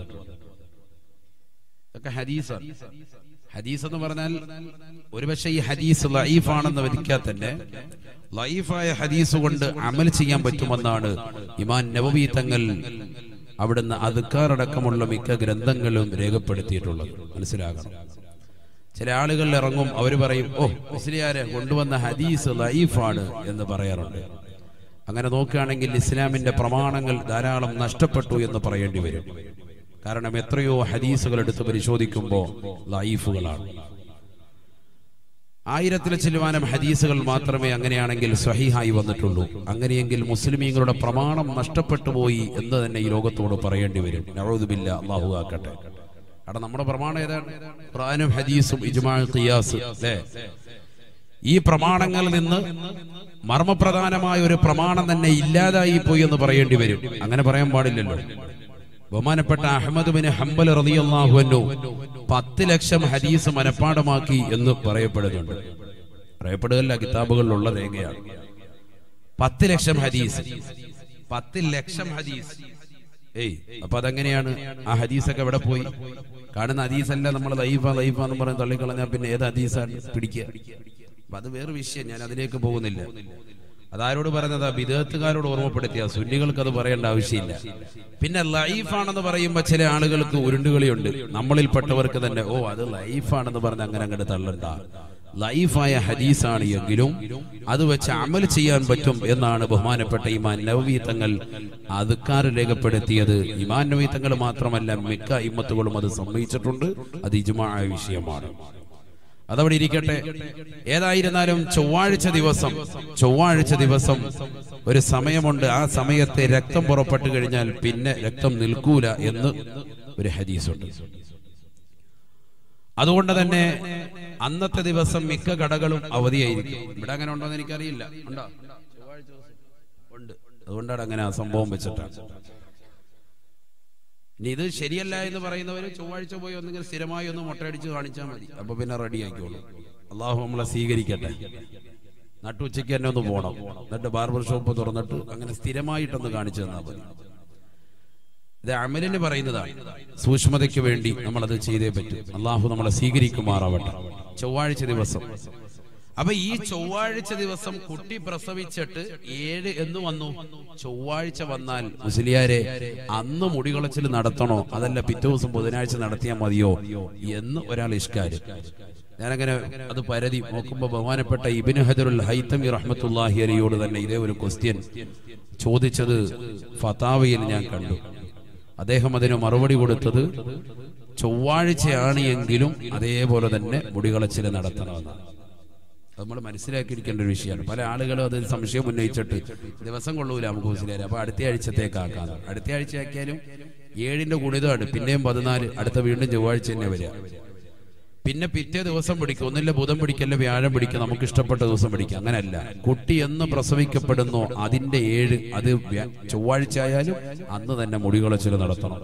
ഇതൊക്കെ ഹദീസാണ് ഹദീസ് എന്ന് പറഞ്ഞാൽ ഒരുപക്ഷെ ഈ ഹദീസ് ലൈഫാണെന്ന് വരിക്കാൻ തന്നെ ലൈഫായ ഹദീസ് കൊണ്ട് അമൽ ചെയ്യാൻ പറ്റുമെന്നാണ് ഇമാൻ നവവി തങ്ങൾ അവിടുന്ന് അതുക്കാറടക്കമുള്ള മിക്ക ഗ്രന്ഥങ്ങളും രേഖപ്പെടുത്തിയിട്ടുള്ളത് മനസ്സിലാകണം ചില ആളുകൾ ഇറങ്ങും അവർ പറയും ഓ മുസ്ലിയാരെ കൊണ്ടുവന്ന ഹദീസ് ലൈഫാണ് എന്ന് പറയാറുണ്ട് അങ്ങനെ നോക്കുകയാണെങ്കിൽ ഇസ്ലാമിന്റെ പ്രമാണങ്ങൾ ധാരാളം നഷ്ടപ്പെട്ടു എന്ന് പറയേണ്ടി വരും കാരണം എത്രയോ ഹദീസുകൾ എടുത്ത് പരിശോധിക്കുമ്പോൾ ലൈഫുകളാണ് ആയിരത്തിൽ ചിലവാനം ഹദീസുകൾ മാത്രമേ അങ്ങനെയാണെങ്കിൽ സ്വഹീഹായി വന്നിട്ടുള്ളൂ അങ്ങനെയെങ്കിൽ മുസ്ലിമീങ്ങളുടെ പ്രമാണം നഷ്ടപ്പെട്ടു പോയി എന്ന് തന്നെ ഈ ലോകത്തോട് പറയേണ്ടി വരും നവതുബില്ല അള്ളാഹു ആക്കട്ടെ അവിടെ നമ്മുടെ പ്രമാണം ഏതാണ് ഖുർആനും ഹദീസും ഇജ്മാ ഖിയാസ് അല്ലേ ഈ പ്രമാണങ്ങളിൽ നിന്ന് മർമ്മപ്രധാനമായ ഒരു പ്രമാണം തന്നെ ഇല്ലാതായി പോയി എന്ന് പറയേണ്ടി വരും അങ്ങനെ പറയാൻ പാടില്ലല്ലോ ബഹുമാനപ്പെട്ട അഹമ്മദ് ബിൻ ഹംബൽ റളിയല്ലാഹു അൻഹു പത്ത് ലക്ഷം ഹദീസ് മനഃപ്പാടമാക്കി എന്ന് പറയപ്പെടുന്നുണ്ട് പറയപ്പെടുകയല്ല കിതാബുകളിലുള്ള രേഖയാണ് പത്ത് ലക്ഷം ഹദീസ് പത്ത് ലക്ഷം ഹദീസ് ഏയ് അപ്പൊ അതെങ്ങനെയാണ് ആ ഹദീസൊക്കെ എവിടെ പോയി കാണുന്ന ഹദീസല്ല നമ്മൾ ലൈഫ ലൈഫ എന്ന് പറഞ്ഞ് തള്ളിക്കളഞ്ഞാൽ പിന്നെ ഏത് ഹദീസാണ് പിടിക്കുക അപ്പൊ അത് വേറെ വിഷയം ഞാൻ അതിലേക്ക് പോകുന്നില്ല അതാരോട് പറഞ്ഞതാ വിദേഹത്തുകാരോട് ഓർമ്മപ്പെടുത്തിയ സുന്നികൾക്ക് അത് പറയേണ്ട ആവശ്യമില്ല പിന്നെ ലൈഫാണെന്ന് പറയുമ്പോൾ ചില ആളുകൾക്ക് ഉരുണ്ടുകളിയുണ്ട് നമ്മളിൽപ്പെട്ടവർക്ക് തന്നെ ഓ അത് ലൈഫാണെന്ന് പറഞ്ഞ് അങ്ങനെ അങ്ങോട്ട് തള്ളണ്ട ലൈഫായ ഹദീസാണ് എങ്കിലും അത് വെച്ച് അമൽ ചെയ്യാൻ പറ്റും എന്നാണ് ബഹുമാനപ്പെട്ട ഇമാൻ നവവി തങ്ങൾ അതുക്കാർ രേഖപ്പെടുത്തിയത് ഇമാൻ നവവി തങ്ങൾ മാത്രമല്ല മിക്ക ഇമ്മത്തുകളും അത് സമ്മതിച്ചിട്ടുണ്ട് അത് ഇജുമായ വിഷയമാണ് അതവിടെ ഇരിക്കട്ടെ ഏതായിരുന്നാലും ചൊവ്വാഴ്ച ദിവസം ചൊവ്വാഴ്ച ദിവസം ഒരു സമയമുണ്ട് ആ സമയത്ത് രക്തം പുറപ്പെട്ടു കഴിഞ്ഞാൽ പിന്നെ രക്തം നിൽക്കൂല എന്ന് ഒരു ഹദീസുണ്ട് അതുകൊണ്ട് തന്നെ അന്നത്തെ ദിവസം മിക്ക കടകളും അവധിയായിരിക്കും ഇവിടെ അങ്ങനെ ഉണ്ടോ എന്ന് എനിക്കറിയില്ല ഉണ്ടോ ചൊവ്വാഴ്ച ദിവസം ഉണ്ട് അതുകൊണ്ടാണ് അങ്ങനെ ആ സംഭവം വെച്ചിട്ടാണ് ഇനി ഇത് ശരിയല്ല എന്ന് പറയുന്നവര് ചൊവ്വാഴ്ച പോയി ഒന്നെങ്കിൽ സ്ഥിരമായി ഒന്ന് മുട്ടയടിച്ച് കാണിച്ചാൽ മതി അപ്പൊ പിന്നെ റെഡി ആയിക്കോളൂ അള്ളാഹു നമ്മളെ സ്വീകരിക്കട്ടെ നട്ടുച്ചയ്ക്ക് തന്നെ ഒന്ന് പോണം എന്നിട്ട് ബാർബർ ഷോപ്പ് തുറന്നിട്ട് അങ്ങനെ സ്ഥിരമായിട്ടൊന്ന് കാണിച്ചു തന്നാൽ മതി ഇത് അമലിന് പറയുന്നതാണ് സൂക്ഷ്മതയ്ക്ക് വേണ്ടി നമ്മൾ അത് ചെയ്തേ പറ്റും അള്ളാഹു നമ്മളെ സ്വീകരിക്കുമാറാവട്ടെ ചൊവ്വാഴ്ച ദിവസം അപ്പൊ ഈ ചൊവ്വാഴ്ച ദിവസം കുട്ടി പ്രസവിച്ചിട്ട് ഏഴ് എന്ന് വന്നു ചൊവ്വാഴ്ച വന്നാൽ മുസ്ലിയാരെ അന്ന് മുടികളച്ചിൽ നടത്തണോ അതല്ല പിറ്റേ ദിവസം ബുധനാഴ്ച നടത്തിയാൽ മതിയോ എന്ന് ഒരാൾ ഇഷ്കാര് ഞാനങ്ങനെ അത് പരതി നോക്കുമ്പോ ബഹുമാനപ്പെട്ട ഇബിന് ഹജറുൽ ഹൈത്തമി റഹ്മത്തുല്ലാഹി അലിയോട് തന്നെ ഇതേ ഒരു ക്വസ്റ്റ്യൻ ചോദിച്ചത് ഫതാവയിൽ ഞാൻ കണ്ടു അദ്ദേഹം അതിന് മറുപടി കൊടുത്തത് ചൊവ്വാഴ്ചയാണ് എങ്കിലും അതേപോലെ തന്നെ മുടികളച്ചിൽ നടത്തണമെന്നാണ് അത് നമ്മൾ മനസ്സിലാക്കിയിരിക്കേണ്ട ഒരു വിഷയമാണ് പല ആളുകളും അത് സംശയം ഉന്നയിച്ചിട്ട് ദിവസം കൊള്ളൂല നമുക്ക് മനസ്സിലായി അപ്പൊ അടുത്ത ആഴ്ചത്തേക്ക് ആക്കാം അടുത്ത ആഴ്ച ആക്കിയാലും ഏഴിന്റെ ഗുണിതമാണ് പിന്നെയും പതിനാല് അടുത്ത വീണ്ടും ചൊവ്വാഴ്ച തന്നെ വരിക പിന്നെ പിറ്റേ ദിവസം പിടിക്കും ഒന്നില്ല ബുധൻ പിടിക്കല്ല വ്യാഴം പിടിക്കുക നമുക്ക് ഇഷ്ടപ്പെട്ട ദിവസം പിടിക്കുക അങ്ങനെയല്ല കുട്ടി എന്ന് പ്രസവിക്കപ്പെടുന്നോ അതിന്റെ ഏഴ് അത് വ്യ- ചൊവ്വാഴ്ച ആയാലും അന്ന് തന്നെ മുടികളച്ചിൽ നടത്തണം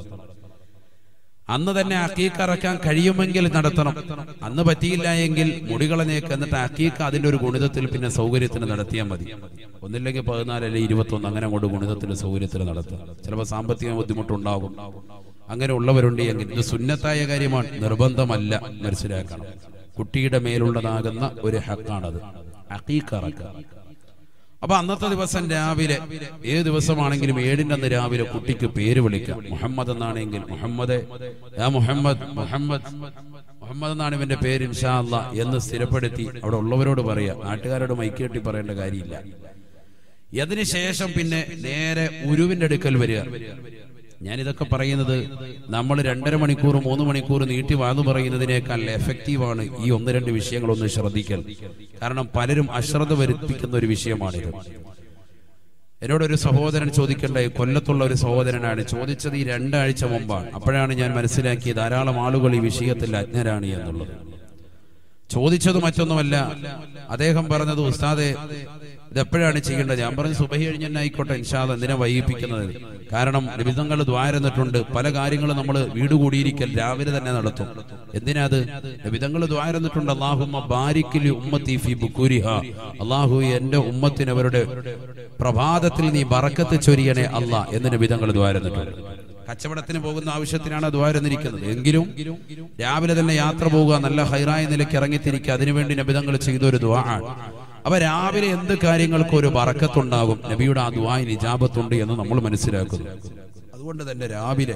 അന്ന് തന്നെ അക്കീക്ക ഇറക്കാൻ കഴിയുമെങ്കിൽ നടത്തണം അന്ന് പറ്റിയില്ല എങ്കിൽ മുടികളനേക്ക് എന്നിട്ട് അക്കീക്ക അതിന്റെ ഒരു ഗുണിതത്തിൽ പിന്നെ സൗകര്യത്തിന് നടത്തിയാൽ മതി ഒന്നില്ലെങ്കിൽ പതിനാല് അല്ലെങ്കിൽ ഇരുപത്തൊന്ന് അങ്ങനെ അങ്ങോട്ട് ഗുണിതത്തിൽ സൗകര്യത്തിൽ നടത്തുക ചിലപ്പോൾ സാമ്പത്തിക ബുദ്ധിമുട്ടുണ്ടാകും അങ്ങനെ ഉള്ളവരുണ്ട് എങ്കിൽ ഇത് സുന്നത്തായ കാര്യമാണ് നിർബന്ധമല്ല മനസ്സിലാക്കണം കുട്ടിയുടെ മേലുള്ളതാകുന്ന ഒരു ഹക്കാണത് അക്കീക്ക ഇറക്കുക അപ്പൊ അന്നത്തെ ദിവസം രാവിലെ ഏത് ദിവസമാണെങ്കിലും ഏഴിന്റെ അന്ന് രാവിലെ കുട്ടിക്ക് പേര് വിളിക്കാം മുഹമ്മദ് എന്നാണെങ്കിൽ മുഹമ്മദ് യാ മുഹമ്മദ് മുഹമ്മദ് മുഹമ്മദ് എന്നാണ് ഇവന്റെ പേര് ഇൻഷാ അല്ലാ എന്ന് സ്ഥിരപ്പെടുത്തി അവിടെ ഉള്ളവരോട് പറയാ നാട്ടുകാരോട് മൈക്കേട്ടി പറയേണ്ട കാര്യമില്ല അതിനുശേഷം പിന്നെ നേരെ ഉരുവിന്റെ അടുക്കൽ വരിക ഞാനിതൊക്കെ പറയുന്നത് നമ്മൾ രണ്ടര മണിക്കൂർ മൂന്ന് മണിക്കൂർ നീട്ടി വാതു പറയുന്നതിനേക്കാൾ എഫക്റ്റീവാണ് ഈ ഒന്ന് രണ്ട് വിഷയങ്ങളൊന്ന് ശ്രദ്ധിക്കൽ കാരണം പലരും അശ്രദ്ധ വരുത്തിക്കുന്ന ഒരു വിഷയമാണിത് എന്നോടൊരു സഹോദരൻ ചോദിക്കേണ്ട കൊല്ലത്തുള്ള ഒരു സഹോദരനാണ് ചോദിച്ചത് ഈ രണ്ടാഴ്ച മുമ്പാണ് അപ്പോഴാണ് ഞാൻ മനസ്സിലാക്കിയത് ധാരാളം ആളുകൾ ഈ വിഷയത്തിൽ അജ്ഞരാണ് എന്നുള്ളത് ചോദിച്ചത് മറ്റൊന്നുമല്ല അദ്ദേഹം പറഞ്ഞത് ഉസ്താദെ ഇതെപ്പോഴാണ് ചെയ്യേണ്ടത് ഞാൻ പറഞ്ഞു സുബഹി കഴിഞ്ഞ തന്നെ ആയിക്കോട്ടെ ഇൻഷാദ് എന്തിനാ വൈകിപ്പിക്കുന്നത് കാരണം നിബിധങ്ങൾ ദ്വാരുന്നിട്ടുണ്ട് പല കാര്യങ്ങളും നമ്മൾ വീട് കൂടിയിരിക്കൽ രാവിലെ തന്നെ നടത്തും എന്തിനാ അത് നിബിധങ്ങൾ ദ്വാരുന്നിട്ടുണ്ട് അള്ളാഹുമ്മ ബാരിക്കിലി ഉമ്മത്തി ഫി ബുക്കൂരിഹ അള്ളാഹു എന്റെ ഉമ്മത്തിന് അവരുടെ പ്രഭാതത്തിൽ നീ ബറക്കത്ത് ചൊരിയണേ അല്ല എന്ന് നിബിധങ്ങൾ ദ്വാരുന്നിട്ടുണ്ട് കച്ചവടത്തിന് പോകുന്ന ആവശ്യത്തിനാണ് ദ്വാരുന്നിരിക്കുന്നത് എങ്കിലും രാവിലെ തന്നെ യാത്ര പോകുക നല്ല ഹൈറായ നിലയ്ക്ക് ഇറങ്ങിത്തിരിക്കുക അതിനുവേണ്ടി നബിതങ്ങൾ ചെയ്ത ഒരു ദ്വാ ആണ് അപ്പൊ രാവിലെ എന്ത് കാര്യങ്ങൾക്കും ഒരു ബറക്കത്തുണ്ടാകും നബിയുടെ ആ ദ്വായിൽ ഇജാബത്തുണ്ട് എന്ന് നമ്മൾ മനസ്സിലാക്കുന്നു അതുകൊണ്ട് തന്നെ രാവിലെ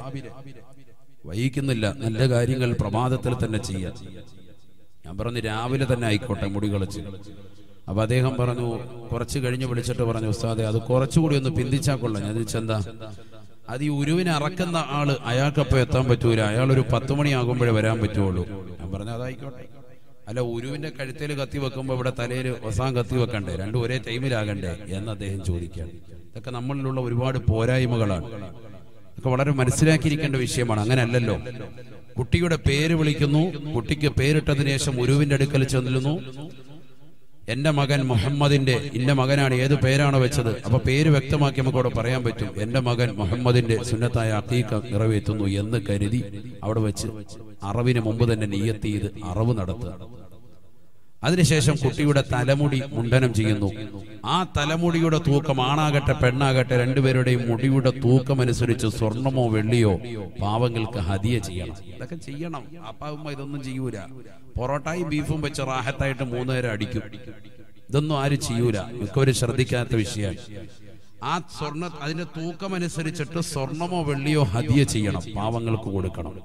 വൈകുന്നില്ല നല്ല കാര്യങ്ങൾ പ്രഭാതത്തിൽ തന്നെ ചെയ്യാം ഞാൻ പറഞ്ഞു രാവിലെ തന്നെ ആയിക്കോട്ടെ മുടി കളിച്ച് അപ്പൊ അദ്ദേഹം പറഞ്ഞു കുറച്ച് കഴിഞ്ഞ് വിളിച്ചിട്ട് പറഞ്ഞു ഉസ്താദെ അത് കുറച്ചുകൂടി ഒന്ന് പിന്തിച്ചാ കൊള്ളാം ഞാൻ ചോദിച്ചെന്താ അത് ഈ ഉരുവിനെ അറക്കുന്ന ആള് അയാൾക്കപ്പം എത്താൻ പറ്റൂല അയാൾ ഒരു പത്ത് മണിയാകുമ്പോഴേ വരാൻ പറ്റുള്ളൂ ഞാൻ പറഞ്ഞു അതായിക്കോട്ടെ അല്ല ഉരുവിന്റെ കഴുത്തേൽ കത്തി വെക്കുമ്പോ ഇവിടെ തലയിൽ ഒസാൻ കത്തി വെക്കണ്ടേ രണ്ടും ഒരേ ടൈമിലാകണ്ടേ എന്ന് അദ്ദേഹം ചോദിക്കുകയാണ് ഇതൊക്കെ നമ്മളിലുള്ള ഒരുപാട് പോരായ്മകളാണ് ഇതൊക്കെ വളരെ മനസ്സിലാക്കിയിരിക്കേണ്ട വിഷയമാണ് അങ്ങനെയല്ലല്ലോ കുട്ടിയുടെ പേര് വിളിക്കുന്നു കുട്ടിക്ക് പേരിട്ടതിന് ശേഷം ഉരുവിന്റെ അടുക്കൽ ചെല്ലുന്നു എന്റെ മകൻ മുഹമ്മദിന്റെ ഇന്റെ മകനാണ് ഏത് പേരാണോ വെച്ചത് അപ്പൊ പേര് വ്യക്തമാക്കി നമുക്ക് അവിടെ പറയാൻ പറ്റും എന്റെ മകൻ മുഹമ്മദിന്റെ സുന്നത്തായ അക്കീക്ക നിറവേറ്റുന്നു എന്ന് കരുതി അവിടെ വെച്ച് അറവിന് മുമ്പ് തന്നെ നീയത്ത് ചെയ്ത് അറവ് നടത്തുക അതിനുശേഷം കുട്ടിയുടെ തലമുടി മുണ്ടനം ചെയ്യുന്നു ആ തലമുടിയുടെ തൂക്കം ആണാകട്ടെ പെണ്ണാകട്ടെ രണ്ടുപേരുടെയും മുടിയുടെ തൂക്കം അനുസരിച്ച് സ്വർണമോ വെള്ളിയോ പാവങ്ങൾക്ക് ഹതിയ ചെയ്യണം ഇതൊക്കെ ചെയ്യണം അപ്പാവുമ്പോ ഇതൊന്നും ചെയ്യൂല പൊറോട്ടായും ബീഫും വെച്ച് റാഹത്തായിട്ട് മൂന്നുപേരെ അടിക്കും ഇതൊന്നും ആരും ചെയ്യൂല മിക്കവരും ശ്രദ്ധിക്കാത്ത വിഷയമാണ് ആ സ്വർണ്ണ അതിന്റെ തൂക്കം അനുസരിച്ചിട്ട് സ്വർണമോ വെള്ളിയോ ഹതിയ ചെയ്യണം പാവങ്ങൾക്ക് കൊടുക്കണം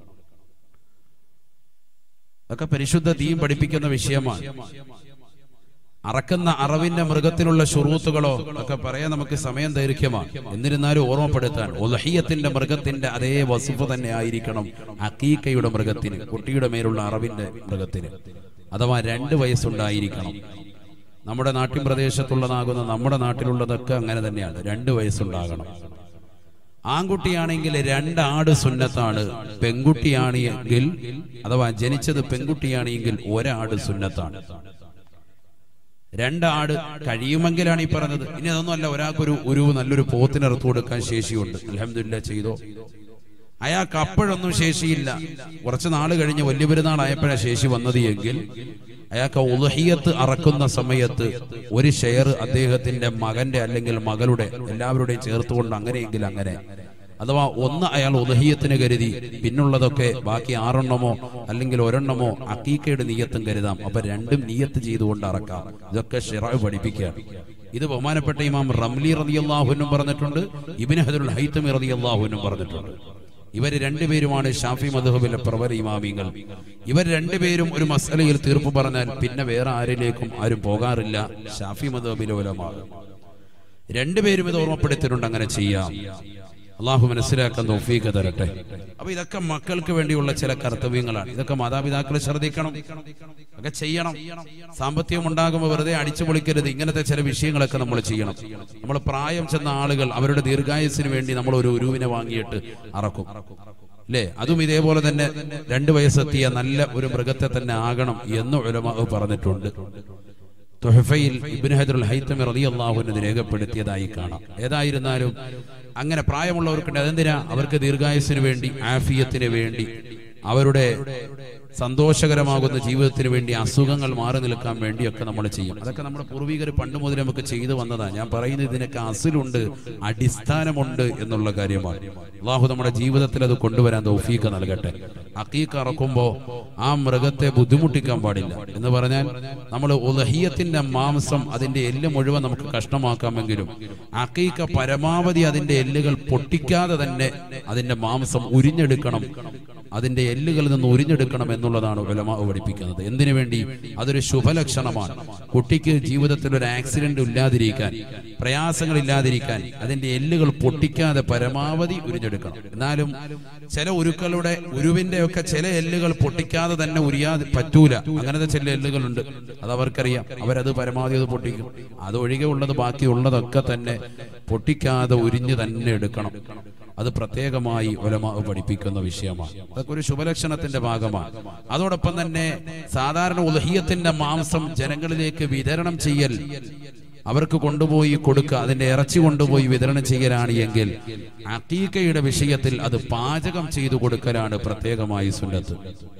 അതൊക്കെ പരിശുദ്ധ തീം പഠിപ്പിക്കുന്ന വിഷയമാണ് അറക്കുന്ന അറവിന്റെ മൃഗത്തിലുള്ള ഷുറൂത്തുകളോ ഒക്കെ പറയാൻ നമുക്ക് സമയം ദൈർഘ്യമാണ് എന്നിരുന്നാലും ഓർമ്മപ്പെടുത്താൻ ഒലഹിയത്തിന്റെ മൃഗത്തിന്റെ അതേ വസുഫ് തന്നെ ആയിരിക്കണം അക്കീക്കയുടെ മൃഗത്തിന് കുട്ടിയുടെ മേലുള്ള അറവിന്റെ മൃഗത്തിന് അഥവാ രണ്ട് വയസ്സുണ്ടായിരിക്കണം നമ്മുടെ നാട്ടിൻ പ്രദേശത്തുള്ളതാകുന്ന നമ്മുടെ നാട്ടിലുള്ളതൊക്കെ അങ്ങനെ തന്നെയാണ് രണ്ട് വയസ്സുണ്ടാകണം ആൺകുട്ടിയാണെങ്കിൽ രണ്ടാട് സുന്നത്താണ് പെൺകുട്ടിയാണെങ്കിൽ അഥവാ ജനിച്ചത് പെൺകുട്ടിയാണെങ്കിൽ ഒരാട് സുന്നത്താണ് രണ്ടാട് കഴിയുമെങ്കിലാണ് ഈ പറഞ്ഞത് ഇനി അതൊന്നുമല്ല ഒരാൾക്കൊരു ഒരു നല്ലൊരു പോത്തിനിറത്തു കൊടുക്കാൻ ശേഷിയുണ്ട് അലഹമില്ല ചെയ്തോ അയാൾക്ക് അപ്പോഴൊന്നും ശേഷിയില്ല കുറച്ച് നാൾ കഴിഞ്ഞ് വലിയ പെരുന്നാളായപ്പോഴാണ് ശേഷി വന്നത് എങ്കിൽ അയാൾക്ക് ഉലഹിയത്ത് അറക്കുന്ന സമയത്ത് ഒരു ഷെയർ അദ്ദേഹത്തിന്റെ മകന്റെ അല്ലെങ്കിൽ മകളുടെ എല്ലാവരുടെയും ചേർത്തുകൊണ്ട് അങ്ങനെയെങ്കിൽ അങ്ങനെ അഥവാ ഒന്ന് അയാൾ ഉദഹീയത്തിന് കരുതി പിന്നുള്ളതൊക്കെ ബാക്കി ആറെണ്ണമോ അല്ലെങ്കിൽ ഒരെണ്ണമോ അക്കീക്കയുടെ നീയത്തും കരുതാം അപ്പൊ രണ്ടും നീയത്ത് ചെയ്തുകൊണ്ട് അറക്കാം ഇതൊക്കെ ഷിറാവ് പഠിപ്പിക്കുകയാണ് ഇത് ബഹുമാനപ്പെട്ട ഇമാം റംലി റതിയല്ലാഹുനും പറഞ്ഞിട്ടുണ്ട് ഇബിന് ഹദുൽ ഹൈത്തമി റതിയല്ലാഹുനും പറഞ്ഞിട്ടുണ്ട് ഇവർ രണ്ടുപേരുമാണ് ഷാഫി മധുഹബിലെ പ്രവർ ഇമാമിങ്ങൾ ഇവർ രണ്ടുപേരും ഒരു മസലയിൽ തീർപ്പ് പറഞ്ഞാൽ പിന്നെ വേറെ ആരിലേക്കും ആരും പോകാറില്ല ഷാഫി മധുഹബിലെ ഉലമാണ് രണ്ടുപേരും ഇത് ഓർമ്മപ്പെടുത്തിയിട്ടുണ്ട് അങ്ങനെ ചെയ്യാം അള്ളാഹു മനസ്സിലാക്കാൻ തോഫീക്ക് തരട്ടെ അപ്പൊ ഇതൊക്കെ മക്കൾക്ക് വേണ്ടിയുള്ള ചില കർത്തവ്യങ്ങളാണ് ഇതൊക്കെ മാതാപിതാക്കൾ ശ്രദ്ധിക്കണം ഒക്കെ ചെയ്യണം സാമ്പത്തികം ഉണ്ടാകുമ്പോൾ വെറുതെ അടിച്ചു പൊളിക്കരുത് ഇങ്ങനത്തെ ചില വിഷയങ്ങളൊക്കെ നമ്മൾ ചെയ്യണം നമ്മൾ പ്രായം ചെന്ന ആളുകൾ അവരുടെ ദീർഘായുസിന് വേണ്ടി നമ്മൾ ഒരു ഉരുവിനെ വാങ്ങിയിട്ട് അറക്കും അല്ലേ അതും ഇതേപോലെ തന്നെ രണ്ടു വയസ്സെത്തിയ നല്ല ഒരു മൃഗത്തെ തന്നെ ആകണം എന്ന് ഉലമ പറഞ്ഞിട്ടുണ്ട് തുഹഫയിൽ ഇബ്നു ഹജറുൽ ഹൈത്തമി റളിയല്ലാഹു അൻഹു ഇത് രേഖപ്പെടുത്തിയതായി കാണാം ഏതായിരുന്നാലും അങ്ങനെ പ്രായമുള്ളവർക്കുണ്ട് അതെന്തിനാ അവർക്ക് ദീർഘായുസിന് വേണ്ടി ആഫിയത്തിന് വേണ്ടി അവരുടെ സന്തോഷകരമാകുന്ന ജീവിതത്തിന് വേണ്ടി അസുഖങ്ങൾ മാറി നിൽക്കാൻ വേണ്ടിയൊക്കെ നമ്മൾ ചെയ്യും അതൊക്കെ നമ്മുടെ പൂർവികർ പണ്ട് മുതൽ നമുക്ക് ചെയ്തു വന്നതാണ് ഞാൻ പറയുന്നത് ഇതിനൊക്കെ അസിലുണ്ട് അടിസ്ഥാനമുണ്ട് എന്നുള്ള കാര്യമാണ് അള്ളാഹു നമ്മുടെ ജീവിതത്തിൽ അത് കൊണ്ടുവരാൻ തൗഫീക്ക് നൽകട്ടെ അക്കീക്ക് അറക്കുമ്പോ ആ മൃഗത്തെ ബുദ്ധിമുട്ടിക്കാൻ പാടില്ല എന്ന് പറഞ്ഞാൽ നമ്മൾ ഉലഹിയത്തിന്റെ മാംസം അതിന്റെ എല്ല് മുഴുവൻ നമുക്ക് കഷ്ണമാക്കാമെങ്കിലും അക്കീക്ക പരമാവധി അതിന്റെ എല്ലുകൾ പൊട്ടിക്കാതെ തന്നെ അതിന്റെ മാംസം ഉരിഞ്ഞെടുക്കണം അതിന്റെ എല്ലുകളിൽ നിന്ന് ഉരിഞ്ഞെടുക്കണം എന്നുള്ളതാണ് ഉലമ പഠിപ്പിക്കുന്നത് എന്തിനു വേണ്ടി അതൊരു ശുഭലക്ഷണമാണ് കുട്ടിക്ക് ജീവിതത്തിൽ ഒരു ആക്സിഡന്റ് ഇല്ലാതിരിക്കാൻ പ്രയാസങ്ങൾ ഇല്ലാതിരിക്കാൻ അതിന്റെ എല്ലുകൾ പൊട്ടിക്കാതെ പരമാവധി ഉരിഞ്ഞെടുക്കണം എന്നാലും ചില ഉരുക്കളുടെ ഉരുവിന്റെ ഒക്കെ ചില എല്ലുകൾ പൊട്ടിക്കാതെ തന്നെ ഉരിയാതെ പറ്റൂല അങ്ങനത്തെ ചില എല്ലുകളുണ്ട് അത് അവർക്കറിയാം അവരത് പരമാവധി അത് പൊട്ടിക്കും അതൊഴികെ ഉള്ളത് ബാക്കിയുള്ളതൊക്കെ തന്നെ പൊട്ടിക്കാതെ ഉരിഞ്ഞ് തന്നെ എടുക്കണം അത് പ്രത്യേകമായി ഒലമ പഠിപ്പിക്കുന്ന വിഷയമാണ് അതൊക്കെ ഒരു ശുഭലക്ഷണത്തിന്റെ ഭാഗമാണ് അതോടൊപ്പം തന്നെ സാധാരണ ഉലഹിയത്തിന്റെ മാംസം ജനങ്ങളിലേക്ക് വിതരണം ചെയ്യൽ അവർക്ക് കൊണ്ടുപോയി കൊടുക്കുക അതിന്റെ ഇറച്ചി കൊണ്ടുപോയി വിതരണം ചെയ്യലാണ് എങ്കിൽ അക്കീക്കയുടെ വിഷയത്തിൽ അത് പാചകം ചെയ്തു കൊടുക്കലാണ് പ്രത്യേകമായി സുന്നത്ത്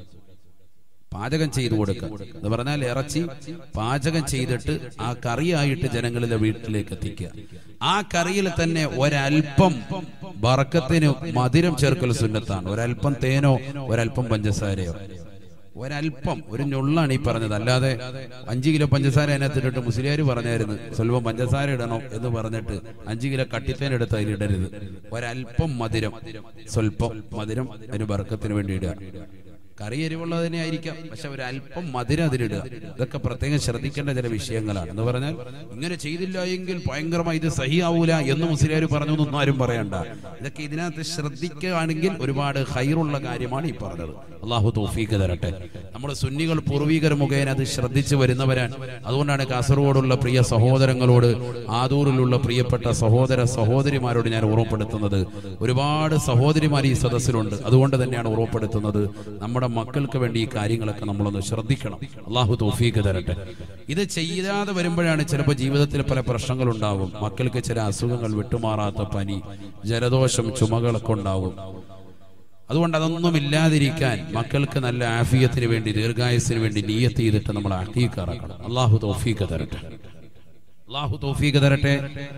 പാചകം ചെയ്തു കൊടുക്കുക എന്ന് പറഞ്ഞാൽ ഇറച്ചി പാചകം ചെയ്തിട്ട് ആ കറിയായിട്ട് ജനങ്ങളിലെ വീട്ടിലേക്ക് എത്തിക്കുക ആ കറിയിൽ തന്നെ ഒരൽപ്പം ബറക്കത്തിന് മധുരം ചേർക്കൽ സുന്നത്താണ് ഒരൽപ്പം തേനോ ഒരൽപ്പം പഞ്ചസാരയോ ഒരൽപ്പം ഒരു ഞുള്ളാണ് ഈ പറഞ്ഞത് അല്ലാതെ അഞ്ചു കിലോ പഞ്ചസാര അതിനകത്തിട്ട് മുസ്ലിയാർ പറഞ്ഞായിരുന്നു സ്വല്പം പഞ്ചസാര ഇടണം എന്ന് പറഞ്ഞിട്ട് അഞ്ചു കിലോ കട്ടിത്തേൻ എടുത്ത് അതിലിടരുത് ഒരൽപ്പം മധുരം സ്വല്പം മധുരം അതിന് ബർക്കത്തിന് വേണ്ടി ഇടുക കറി എരിവുള്ളത് ആയിരിക്കാം പക്ഷെ ഒരു അല്പം മധുരം അതിലിടുക ഇതൊക്കെ പ്രത്യേകം ശ്രദ്ധിക്കേണ്ട ചില വിഷയങ്ങളാണ് എന്ന് പറഞ്ഞാൽ ഇങ്ങനെ ചെയ്തില്ല എങ്കിൽ ഭയങ്കരമായി ഇത് സഹിയാവൂല എന്ന് മുസ്ലിയാർ പറഞ്ഞു എന്നൊന്നും ആരും പറയണ്ട ഇതൊക്കെ ഇതിനകത്ത് ശ്രദ്ധിക്കുകയാണെങ്കിൽ ഒരുപാട് ഹൈറുള്ള കാര്യമാണ് ഈ പറഞ്ഞത് അള്ളാഹു തോഫീക്ക് തരട്ടെ നമ്മുടെ സുന്നികൾ പൂർവീകർ മുഖേന അത് ശ്രദ്ധിച്ചു വരുന്നവരാണ് അതുകൊണ്ടാണ് കാസർഗോഡുള്ള പ്രിയ സഹോദരങ്ങളോട് ആദൂറിലുള്ള പ്രിയപ്പെട്ട സഹോദര സഹോദരിമാരോട് ഞാൻ ഓർമ്മപ്പെടുത്തുന്നത് ഒരുപാട് സഹോദരിമാർ ഈ സദസ്സിലുണ്ട് അതുകൊണ്ട് തന്നെയാണ് ഓർമ്മപ്പെടുത്തുന്നത് നമ്മുടെ മക്കൾക്ക് വേണ്ടി ഈ കാര്യങ്ങളൊക്കെ നമ്മളൊന്ന് ശ്രദ്ധിക്കണം അള്ളാഹു തോഫീക്ക് തരട്ടെ ഇത് ചെയ്യാതെ വരുമ്പോഴാണ് ചിലപ്പോൾ ജീവിതത്തിൽ പല പ്രശ്നങ്ങൾ ഉണ്ടാകും മക്കൾക്ക് ചില അസുഖങ്ങൾ വിട്ടുമാറാത്ത പനി ജലദോഷം ചുമകളൊക്കെ ഉണ്ടാകും അതുകൊണ്ട് അതൊന്നും ഇല്ലാതിരിക്കാൻ മക്കൾക്ക് നല്ല ആഫിയത്തിന് വേണ്ടി ദീർഘായുസിന് വേണ്ടി നീയത്ത് ചെയ്തിട്ട് നമ്മൾ അക്കീക്കറക്കണം അള്ളാഹു തോഫീക്ക് തരട്ടെ അള്ളാഹു തോഫീക്ക് തരട്ടെ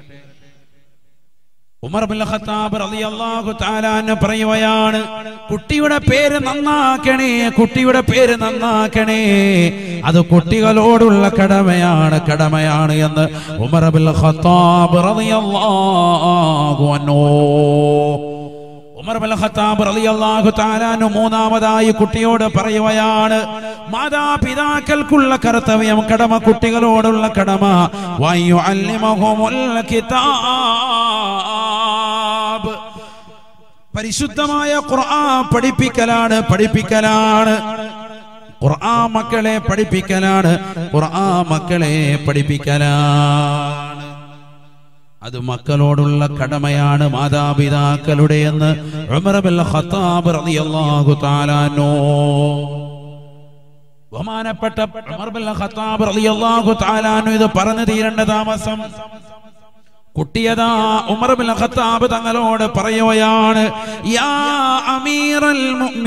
ഉമർ ബിൻ ഖത്താബ് റളിയല്ലാഹു തആല അൻഹു പറയുകയാണ് കുട്ടിയുടെ പേര് നന്നാക്കണേ കുട്ടിയുടെ പേര് നന്നാക്കണേ അത് കുട്ടികളോടുള്ള കടമയാണ് കടമയാണ് എന്ന് ഉമർ ബിൻ ഖത്താബ് റളിയല്ലാഹു അൻഹു ഉമർ ബിൻ ഖത്താബ് റളിയല്ലാഹു തആല അൻഹു മൂന്നാമതായി കുട്ടിയോട് പറയുകയാണ് മാതാപിതാക്കൾക്കുള്ള കർത്തവ്യം കടമ കുട്ടികളോടുള്ള കടമ വയുഅല്ലിമഹുമുൽ കിതാബ് പരിശുദ്ധമായ ഖുർആൻ പഠിപ്പിക്കലാണ് പഠിപ്പിക്കലാണ് ഖുർആൻ മക്കളെ പഠിപ്പിക്കലാണ് ഖുർആൻ മക്കളെ പഠിപ്പിക്കലാണ് അത് മക്കളോടുള്ള കടമയാണ് മാതാപിതാക്കളുടെ എന്ന് ഉമർ ബിൻ ഖത്താബ് റളിയല്ലാഹു തആല അൻഹു ബഹുമാനപ്പെട്ട ഉമർ ബിൻ ഖത്താബ് റളിയല്ലാഹു തആല അൻഹു ഇത് പറഞ്ഞു തീരേണ്ട താമസം കുട്ടിയതാ ഉമർ ബിൻ ഖത്താബ് തങ്ങളോട് പറയുകയാണ് യാ അമീറൽ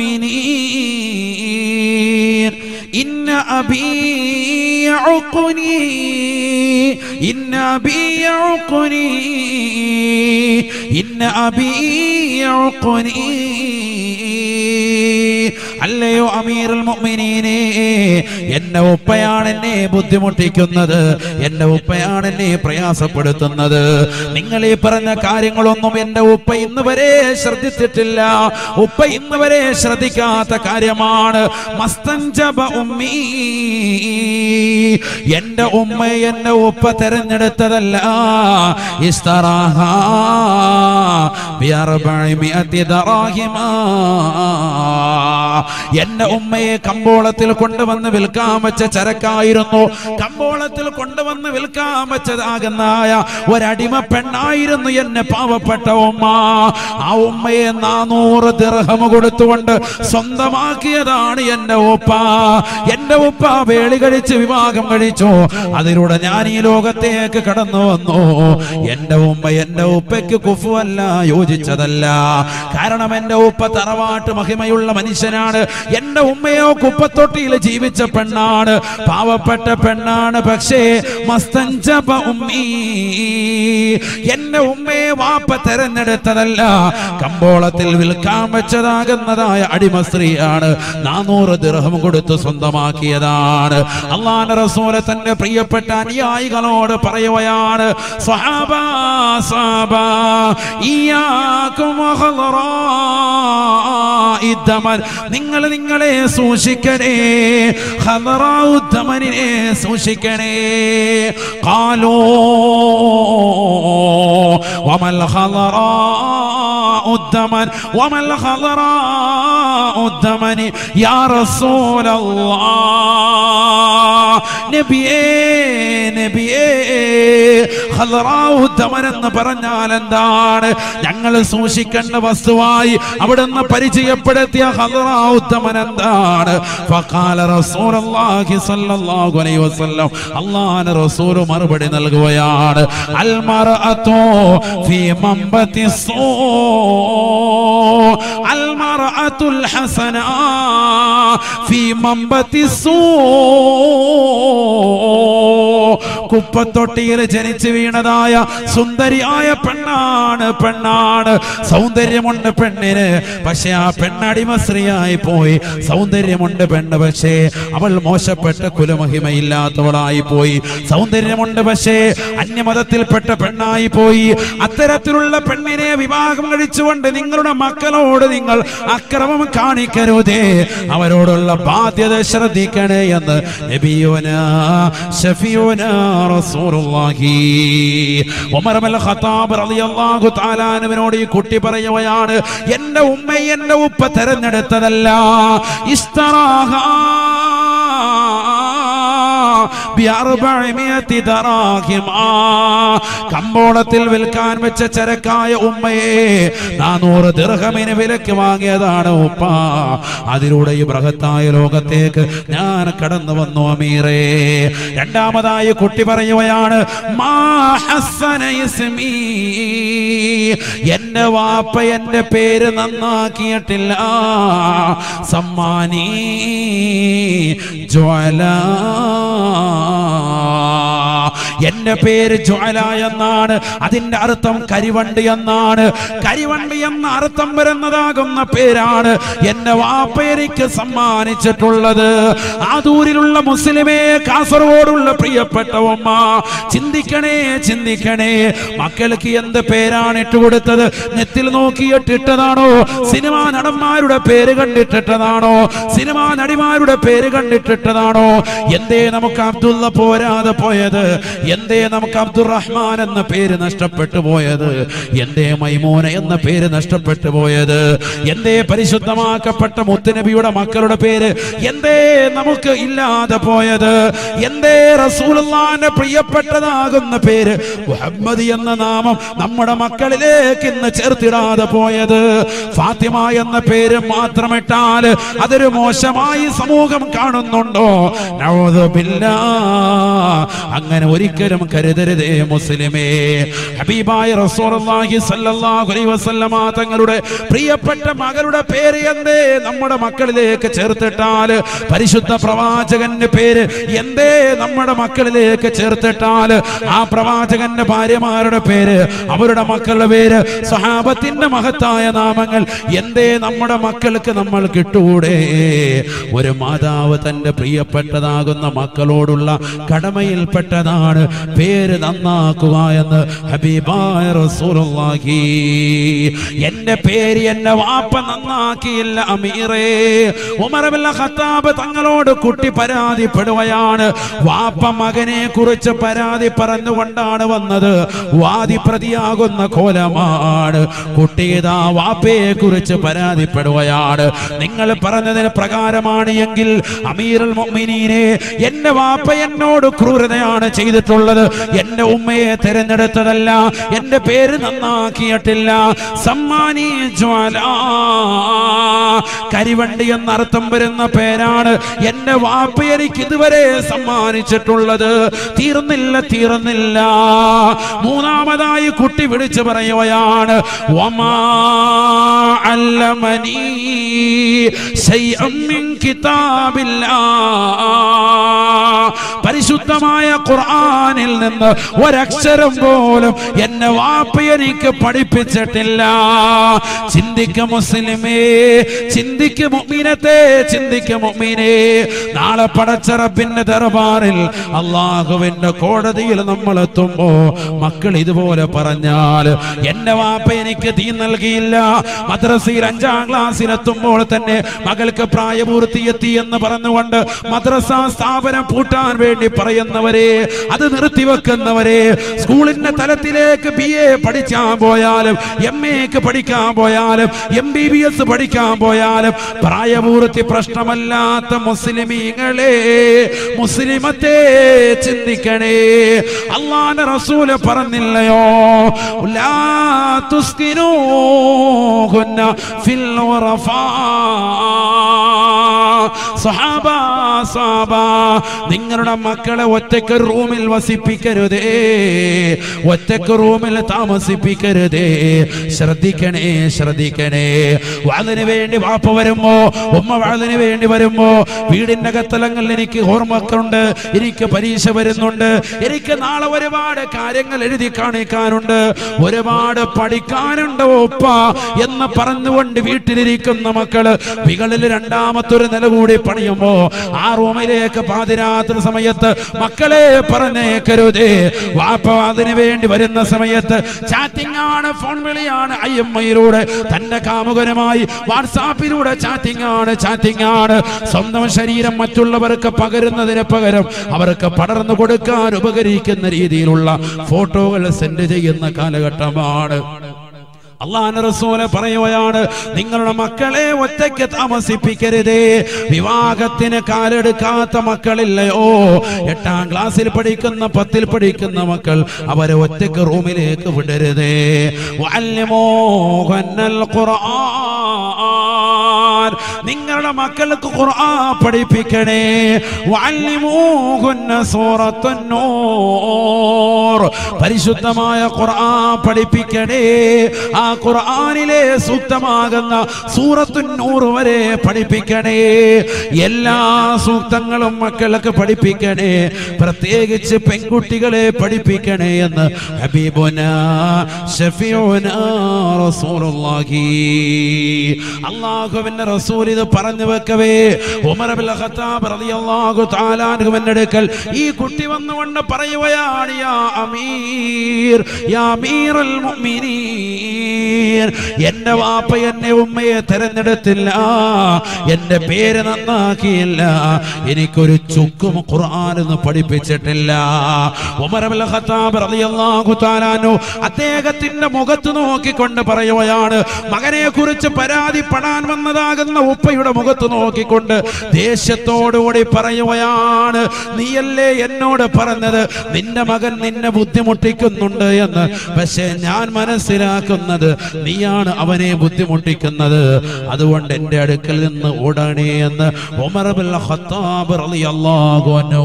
മുഅ്മിനീൻ ഇന്ന അബീ യഉഖുനി ഇന്ന അബീ യഉഖുനി ഇന്ന അബീ യഉഖുനി അല്ലയോ അമീറുൽ മുഅ്മിനീനെ എന്റെ ഉപ്പയാണ് എന്നെ ബുദ്ധിമുട്ടിക്കുന്നത് എന്റെ ഉപ്പയാണ് എന്നെ പ്രയാസപ്പെടുത്തുന്നത് നിങ്ങൾ ഈ പറഞ്ഞ കാര്യങ്ങളൊന്നും എന്റെ ഉപ്പ ഇന്ന് വരെ ശ്രദ്ധിച്ചിട്ടില്ല ഉപ്പ ഇന്ന് വരെ ശ്രദ്ധിക്കാത്ത കാര്യമാണ് മസ്തഞ്ചബ ഉമ്മീ എന്റെ ഉമ്മ എന്റെ ഉപ്പ തെരഞ്ഞെടുത്തതല്ല ഇസ്തറാഹ ബിഅർബഇമിഅതി ദറാഹിമാ എന്റെ ഉമ്മയെ കമ്പോളത്തിൽ കൊണ്ടുവന്ന് വിൽക്കാൻ വെച്ച ചരക്കായിരുന്നു കമ്പോളത്തിൽ കൊണ്ടുവന്ന് വിൽക്കാൻ വെച്ചതാകുന്നായ ഒരടിമ പെണ്ണായിരുന്നു എന്നെ പാവപ്പെട്ട ഉമ്മ ആ ഉമ്മയെ നാനൂറ് ദിർഹം കൊടുത്തുകൊണ്ട് സ്വന്തമാക്കിയതാണ് എന്റെ ഉപ്പ എന്റെ ഉപ്പ വേളി കഴിച്ച് വിവാഹം കഴിച്ചു അതിലൂടെ ഞാൻ ഈ ലോകത്തേക്ക് കടന്നു വന്നു എന്റെ ഉമ്മ എന്റെ ഉപ്പയ്ക്ക് കുഫുവല്ല യോജിച്ചതല്ല കാരണം എന്റെ ഉപ്പ തറവാട്ട് മഹിമയുള്ള മനുഷ്യനാണ് മനുഷ്യനാണ് എന്റെ ഉമ്മയോ കുപ്പത്തൊട്ടിയിൽ ജീവിച്ച പെണ്ണാണ് പാവപ്പെട്ട പെണ്ണാണ് പക്ഷേ മസ്തഞ്ചപ ഉമ്മീ എന്റെ ഉമ്മയെ വാപ്പ തെരഞ്ഞെടുത്തതല്ല കമ്പോളത്തിൽ വിൽക്കാൻ വെച്ചതാകുന്നതായ അടിമ സ്ത്രീയാണ് നാനൂറ് ദിർഹം കൊടുത്ത് സ്വന്തമാക്കിയതാണ് അള്ളാന്റെ റസൂലെ തന്റെ പ്രിയപ്പെട്ട അനുയായികളോട് പറയുകയാണ് സ്വഹാബ സ്വഹാബ ഇയ്യാക്കും വഖളറാഇദ്ദമൻ. നിങ്ങൾ നിങ്ങളെ സൂക്ഷിക്കണേ ഹലറാഉദ്ദമനിനെ സൂക്ഷിക്കണേ കാലോ വമൽ ഹലറാഉദ്ദമൻ വമൽ ഹലറാഉദ്ദമൻ യാ റസൂലല്ലാഹ് നബിയേ നബിയേ ഹലറാഉദ്ദമൻ എന്ന് പറഞ്ഞാൽ എന്താണ് ഞങ്ങൾ സൂക്ഷിക്കേണ്ട വസ്തുവായി അവിടുന്ന് പരിചയപ്പെടുത്തിയ ഹലറാഉദ്ദമൻ എന്താണ് ഫഖാല റസൂലുള്ളാഹി സ്വല്ലല്ലാഹു അലൈഹി വസല്ലം അല്ലാഹുവിന്റെ റസൂൽ മറുപടി നൽകുകയാണ് അൽ മർഅതു ഫീ മംബതി സൂ അൽ മർഅത്തുൽ ഹസന ഫീ മംബതി സൂ കുപ്പത്തൊട്ടിയിൽ ജനിച്ചു വീണതായ സുന്ദരിയായ പെണ്ണാണ് പെണ്ണാണ് സൗന്ദര്യമുണ്ട് പെണ്ണിന് പക്ഷെ ആ പെണ്ണടിമ സ്ത്രീയായി പോയി സൗന്ദര്യമുണ്ട് പെണ്ണ് പക്ഷേ അവൾ മോശപ്പെട്ട കുലമഹിമയില്ലാത്തവളായി പോയി സൗന്ദര്യമുണ്ട് പക്ഷേ അന്യമതത്തിൽപ്പെട്ട പെണ്ണായി പോയി അത്തരത്തിലുള്ള പെണ്ണിനെ വിവാഹം കഴിച്ചുകൊണ്ട് നിങ്ങളുടെ മക്കളോട് നിങ്ങൾ അക്രമം കാണിക്കരുതേ അവരോടുള്ള ബാധ്യത ശ്രദ്ധിക്കണേ എന്ന് നബിയോന ഷഫിയോന റസൂലുള്ളാഹി ഉമർ ഇബ്നുൽ ഖത്താബ് റളിയല്ലാഹു തആല അൻഹുവിനോട് ഈ കുട്ടി പറയുകയാണ് എന്റെ ഉമ്മ എന്റെ ഉപ്പ തെരഞ്ഞെടുത്തതല്ല ഇസ്തറാഹ ബിഅർബഅമിയത്തി ദറാഹിം. ആ, കമ്പോളത്തിൽ വിൽക്കാൻ വെച്ച ചരക്കായ ഉമ്മയെ നാനൂറ് ദിർഹമിന് വിലക്ക് വാങ്ങിയതാണ് ഉപ്പ അതിലൂടെ ഈ ബൃഹത്തായ ലോകത്തേക്ക് ഞാൻ കടന്നു വന്നു അമീറേ രണ്ടാമതായി കുട്ടി പറയുകയാണ് മാ ഹസ്സന ഇസ്മീ. എന്റെ വാപ്പ എന്റെ പേര് നന്നാക്കിയിട്ടില്ല സമ്മാനീ ജ്വാല എന്റെ പേര് ജ്വാല എന്നാണ് അതിന്റെ അർത്ഥം കരിവണ്ടി എന്നാണ് കരിവണ്ടി എന്ന അർത്ഥം വരുന്നതാകുന്ന പേരാണ് എന്റെ വാപ്പ എനിക്ക് സമ്മാനിച്ചിട്ടുള്ളത് ആദൂരിലുള്ള മുസ്ലിമേ കാസർഗോഡുള്ള പ്രിയപ്പെട്ട ഉമ്മ ചിന്തിക്കണേ ചിന്തിക്കണേ മക്കൾക്ക് എന്ത് പേരാണ് ഇട്ടുകൊടുത്തത് നെത്തിൽ നോക്കിയിട്ട് ഇട്ടതാണോ സിനിമാ നടന്മാരുടെ പേര് കണ്ടിട്ടിട്ടതാണോ സിനിമാ നടിമാരുടെ പേര് കണ്ടിട്ടിട്ടതാണോ എന്തേ നമുക്ക് അബ്ദുള്ള പോരാതെ പോയത് എന്തേ നമുക്ക് അബ്ദുറഹ്മാൻ എന്ന പേര് നഷ്ടപ്പെട്ടു പോയത് എന്തേ മൈമൂന എന്ന പേര് നഷ്ടപ്പെട്ടു പോയത് എന്തേ പരിശുദ്ധമാക്കപ്പെട്ട മുത്തുനബിയുടെ മക്കളുടെ പേര് എന്തേ നമുക്ക് ഇല്ലാതെ പോയത് എന്തേ റസൂലുള്ളാന്റെ പ്രിയപ്പെട്ടതാകുന്ന പേര് മുഹമ്മദ് എന്ന നാമം നമ്മുടെ മക്കളിലേക്ക് ഇന്ന് ചേർത്തിടാതെ പോയത് ഫാത്തിമ എന്ന പേര് മാത്രമിട്ടാൽ അതൊരു മോശമായി സമൂഹം കാണുന്നുണ്ടോ നഊദു ബില്ലാ. അങ്ങനെ ഒരിക്കലും കരുതരുതേ മുസ്ലിമേ ഹബീബായ റസൂലുള്ളാഹി സ്വല്ലല്ലാഹു അലൈഹി വസല്ലമ തങ്ങളുടെ പ്രിയപ്പെട്ട മകളുടെ പേര് എന്തേ നമ്മുടെ മക്കളിലേക്ക് ചേർത്തിട്ടാൽ പരിശുദ്ധ പ്രവാചകന്റെ പേര് എന്തേ നമ്മുടെ മക്കളിലേക്ക് ചേർത്തിട്ടാൽ ആ പ്രവാചകന്റെ ഭാര്യമാരുടെ പേര് അവരുടെ മക്കളുടെ പേര് സ്വഹാബത്തിന്റെ മഹത്തായ നാമങ്ങൾ എന്തേ നമ്മുടെ മക്കൾക്ക് നമ്മൾ കിട്ടൂടെ ഒരു മാതാവ് തന്റെ പ്രിയപ്പെട്ടതാകുന്ന മക്കളോടുള്ള കടമയിൽപ്പെട്ടതാണ് പേര് നന്നാക്കുക എന്ന് ഹബീബായ റസൂലുള്ളാഹി എന്റെ പേര് എന്നെ വാപ്പ നന്നാക്കിയില്ല അമീറേ ഉമർ ഇബ്നുൽ ഖത്താബ് തങ്ങളോട് കുട്ടി പരാതിപ്പെടുകയാണ് വാപ്പ മകനെ കുറിച്ച് പരാതി പറഞ്ഞുകൊണ്ടാണ് വന്നത് വാദി പ്രതിയാകുന്ന കോലമാണ് കുട്ടിയതാ വാപ്പയെ കുറിച്ച് പരാതിപ്പെടുകയാണ് നിങ്ങൾ പറഞ്ഞതിന് പ്രകാരമാണ് എങ്കിൽ അമീറുൽ മുഅ്മിനീനെ എന്റെ വാപ്പ എന്നോട് ക്രൂരതയാണ് ചെയ്തിട്ടുള്ളത് തിരഞ്ഞെടുത്തിട്ടുള്ളത് എന്റെ ഉമ്മയെ തിരഞ്ഞെടുത്തതല്ല എന്റെ പേര് നന്നാക്കിയിട്ടില്ല സമ്മാനി ജ്വാല കരിവണ്ടി എന്നർത്ഥം വരുന്ന പേരാണ് എന്റെ വാപ്പ എനിക്ക് ഇതുവരെ സമ്മാനിച്ചിട്ടുള്ളത് തീർന്നില്ല തീർന്നില്ല മൂന്നാമതായി കുട്ടി വിളിച്ചു പറയുകയാണ് വമാ അല്ലമനീ ശൈഅം മിൻ കിതാബില്ലാ പരിശുദ്ധമായ ഖുർആനിൽ നിന്ന് ഒരക്ഷരം പോലും എന്നെ വാപ്പ എനിക്ക് പഠിപ്പിച്ചിട്ടില്ല ചിന്തിക്ക മുസ്ലിമേ ചിന്തിക്ക മുഅ്മിനത്തെ ചിന്തിക്ക മുഅ്മിനേ നാളെ പടച്ച റബ്ബിന്റെ ദർബാറിൽ അള്ളാഹുവിന്റെ കോടതിയിൽ നമ്മൾ എത്തുമ്പോ മക്കൾ ഇതുപോലെ പറഞ്ഞാൽ എന്റെ വാപ്പ എനിക്ക് തീ നൽകിയില്ല മദ്രസയിൽ അഞ്ചാം ക്ലാസ്സിൽ എത്തുമ്പോൾ തന്നെ മകൾക്ക് പ്രായപൂർത്തിയെത്തി എന്ന് പറഞ്ഞുകൊണ്ട് മദ്രസ സ്ഥാപനം പൂട്ടാൻ വേണ്ടി പറയുന്നവരെ അത് നിർത്തിവെക്കുന്നവരെ സ്കൂളിന്റെ തലത്തിലേക്ക് ബി എ പഠിക്കാൻ പോയാലും എം എക്ക് പഠിക്കാൻ പോയാലും എം ബി ബി എസ് പഠിക്കാൻ പോയാലും പ്രായപൂർത്തി പ്രശ്നമല്ലാത്ത മുസ്ലിമീങ്ങളെ മുസ്ലിമത്തെ ചിന്തിക്കണേ അള്ളാന്റെ റസൂല് പറഞ്ഞില്ലയോ ലാ തുസ്കിനൂഹുന്ന ഫിൽ ഉറഫാ സഹാബ സഹാബ നിങ്ങളുടെ മക്കളെ ഒറ്റക്ക് റൂമിൽ വസിപ്പിക്കരുതേ ഒറ്റക്ക് റൂമിൽ താമസിപ്പിക്കരുതേ ശ്രദ്ധിക്കണേ ശ്രദ്ധിക്കണേ വാതിന് വേണ്ടി വാപ്പ വരുമ്പോ ഉമ്മ വാതിന് വേണ്ടി വരുമ്പോ വീടിന്റെ കത്തലങ്ങളിൽ എനിക്ക് ഓർമ്മക്കുണ്ട് എനിക്ക് പരീക്ഷ വരുന്നുണ്ട് എനിക്ക് നാളെ ഒരുപാട് കാര്യങ്ങൾ എഴുതി കാണിക്കാനുണ്ട് ഒരുപാട് പഠിക്കാനുണ്ട് ഉപ്പ എന്ന് പറഞ്ഞുകൊണ്ട് വീട്ടിലിരിക്കുന്ന മക്കള് വികളിൽ രണ്ടാമത്തൊരു നില കൂടി പണിയുമ്പോ ആ റൂമിലേക്ക് പാതിരാത്രി സമയത്ത് മക്കളെ പറഞ്ഞേക്കരുതേ വാപ്പ അതിനു വേണ്ടി വരുന്ന സമയത്ത് ചാറ്റിംഗ് ആണ് ഫോൺ വിളിയാണ് ഐ എം ഐയിലൂടെ തന്റെ കാമുകനുമായി വാട്സാപ്പിലൂടെ ചാറ്റിംഗ് ആണ് ചാറ്റിംഗ് ആണ് സ്വന്തം ശരീരം മറ്റുള്ളവർക്ക് പകരുന്നതിന് പകരം അവർക്ക് പടർന്നു കൊടുക്കാൻ ഉപകരിക്കുന്ന രീതിയിലുള്ള ഫോട്ടോകൾ സെൻഡ് ചെയ്യുന്ന കാലഘട്ടമാണ് അള്ളാഹ് റസൂല് പറയുകയാണ് നിങ്ങളുടെ മക്കളെ ഒറ്റയ്ക്ക് താമസിപ്പിക്കരുതേ വിവാഹത്തിന് കാലെടുക്കാത്ത മക്കളില്ലയോ എട്ടാം ക്ലാസ്സിൽ പഠിക്കുന്ന പത്തിൽ പഠിക്കുന്ന മക്കൾ അവരെ ഒറ്റയ്ക്ക് റൂമിലേക്ക് വിടരുതേ വഅല്ലിമൂഹുന്നൽ ഖുർആൻ നിങ്ങളുടെ മക്കൾക്ക് ഖുർആൻ പഠിപ്പിക്കണേ വഅല്ലിമൂഹുന്ന സൂറത്തുൻ നൂർ പരിശുദ്ധമായ ഖുർആൻ പഠിപ്പിക്കണേ ആ ഖുർആനിലെ സൂക്തമാകുന്ന സൂറത്തുൻ നൂർ വരെ പഠിപ്പിക്കണേ എല്ലാ സൂക്തങ്ങളും മക്കൾക്ക് പഠിപ്പിക്കണേ പ്രത്യേകിച്ച് പെൺകുട്ടികളെ പഠിപ്പിക്കണേ എന്ന് ഹബീബുന ഷഫിയുന റസൂലുള്ളാഹി അള്ളാഹുവിന്റെ റസൂൽ ഇത് പറഞ്ഞു വെക്കവേ ഉമർ ബിൻ ഖത്താബ് റളിയല്ലാഹു തആല അൻഹുവിന്റെ അടുക്കൽ ഈ കുട്ടി വന്നുകൊണ്ട് പറയുകയാണ് യാ അമീർ യാ അമീറുൽ മുഅ്മിനീൻ എന്റെ വാപ്പ എന്നെ ഉമ്മയെ തെരഞ്ഞെടുത്തില്ല എന്റെ പേര് നന്നാക്കിയില്ല എനിക്കൊരു ചുക്കും ഖുർആൻ എന്ന് പഠിപ്പിച്ചിട്ടില്ല ഉമർ ബിൻ ഖത്താബ് റളിയല്ലാഹു തആല അൻഹു അദ്ദേഹത്തിന്റെ മുഖത്ത് നോക്കിക്കൊണ്ട് പറയുകയാണ് മകനെ കുറിച്ച് പരാതിപ്പെടാൻ വന്നതാകുന്ന ഉപ്പയുടെ മുഖത്ത് നോക്കിക്കൊണ്ട് ദേഷ്യത്തോടുകൂടി പറയുകയാണ് നീയല്ലേ എന്നോട് പറഞ്ഞത് നിന്റെ മകൻ നിന്നെ ബുദ്ധിമുട്ടിക്കുന്നുണ്ട് എന്ന് പക്ഷേ ഞാൻ മനസ്സിലാക്കുന്നത് നീയാണ് അവനെ ബുദ്ധിമുട്ടിക്കുന്നത് അതുകൊണ്ട് എന്റെ അടുക്കൽ നിന്ന് ഓടണേ എന്ന് ഉമർ ബിൻ ഖത്താബ് റളിയല്ലാഹു അൻഹു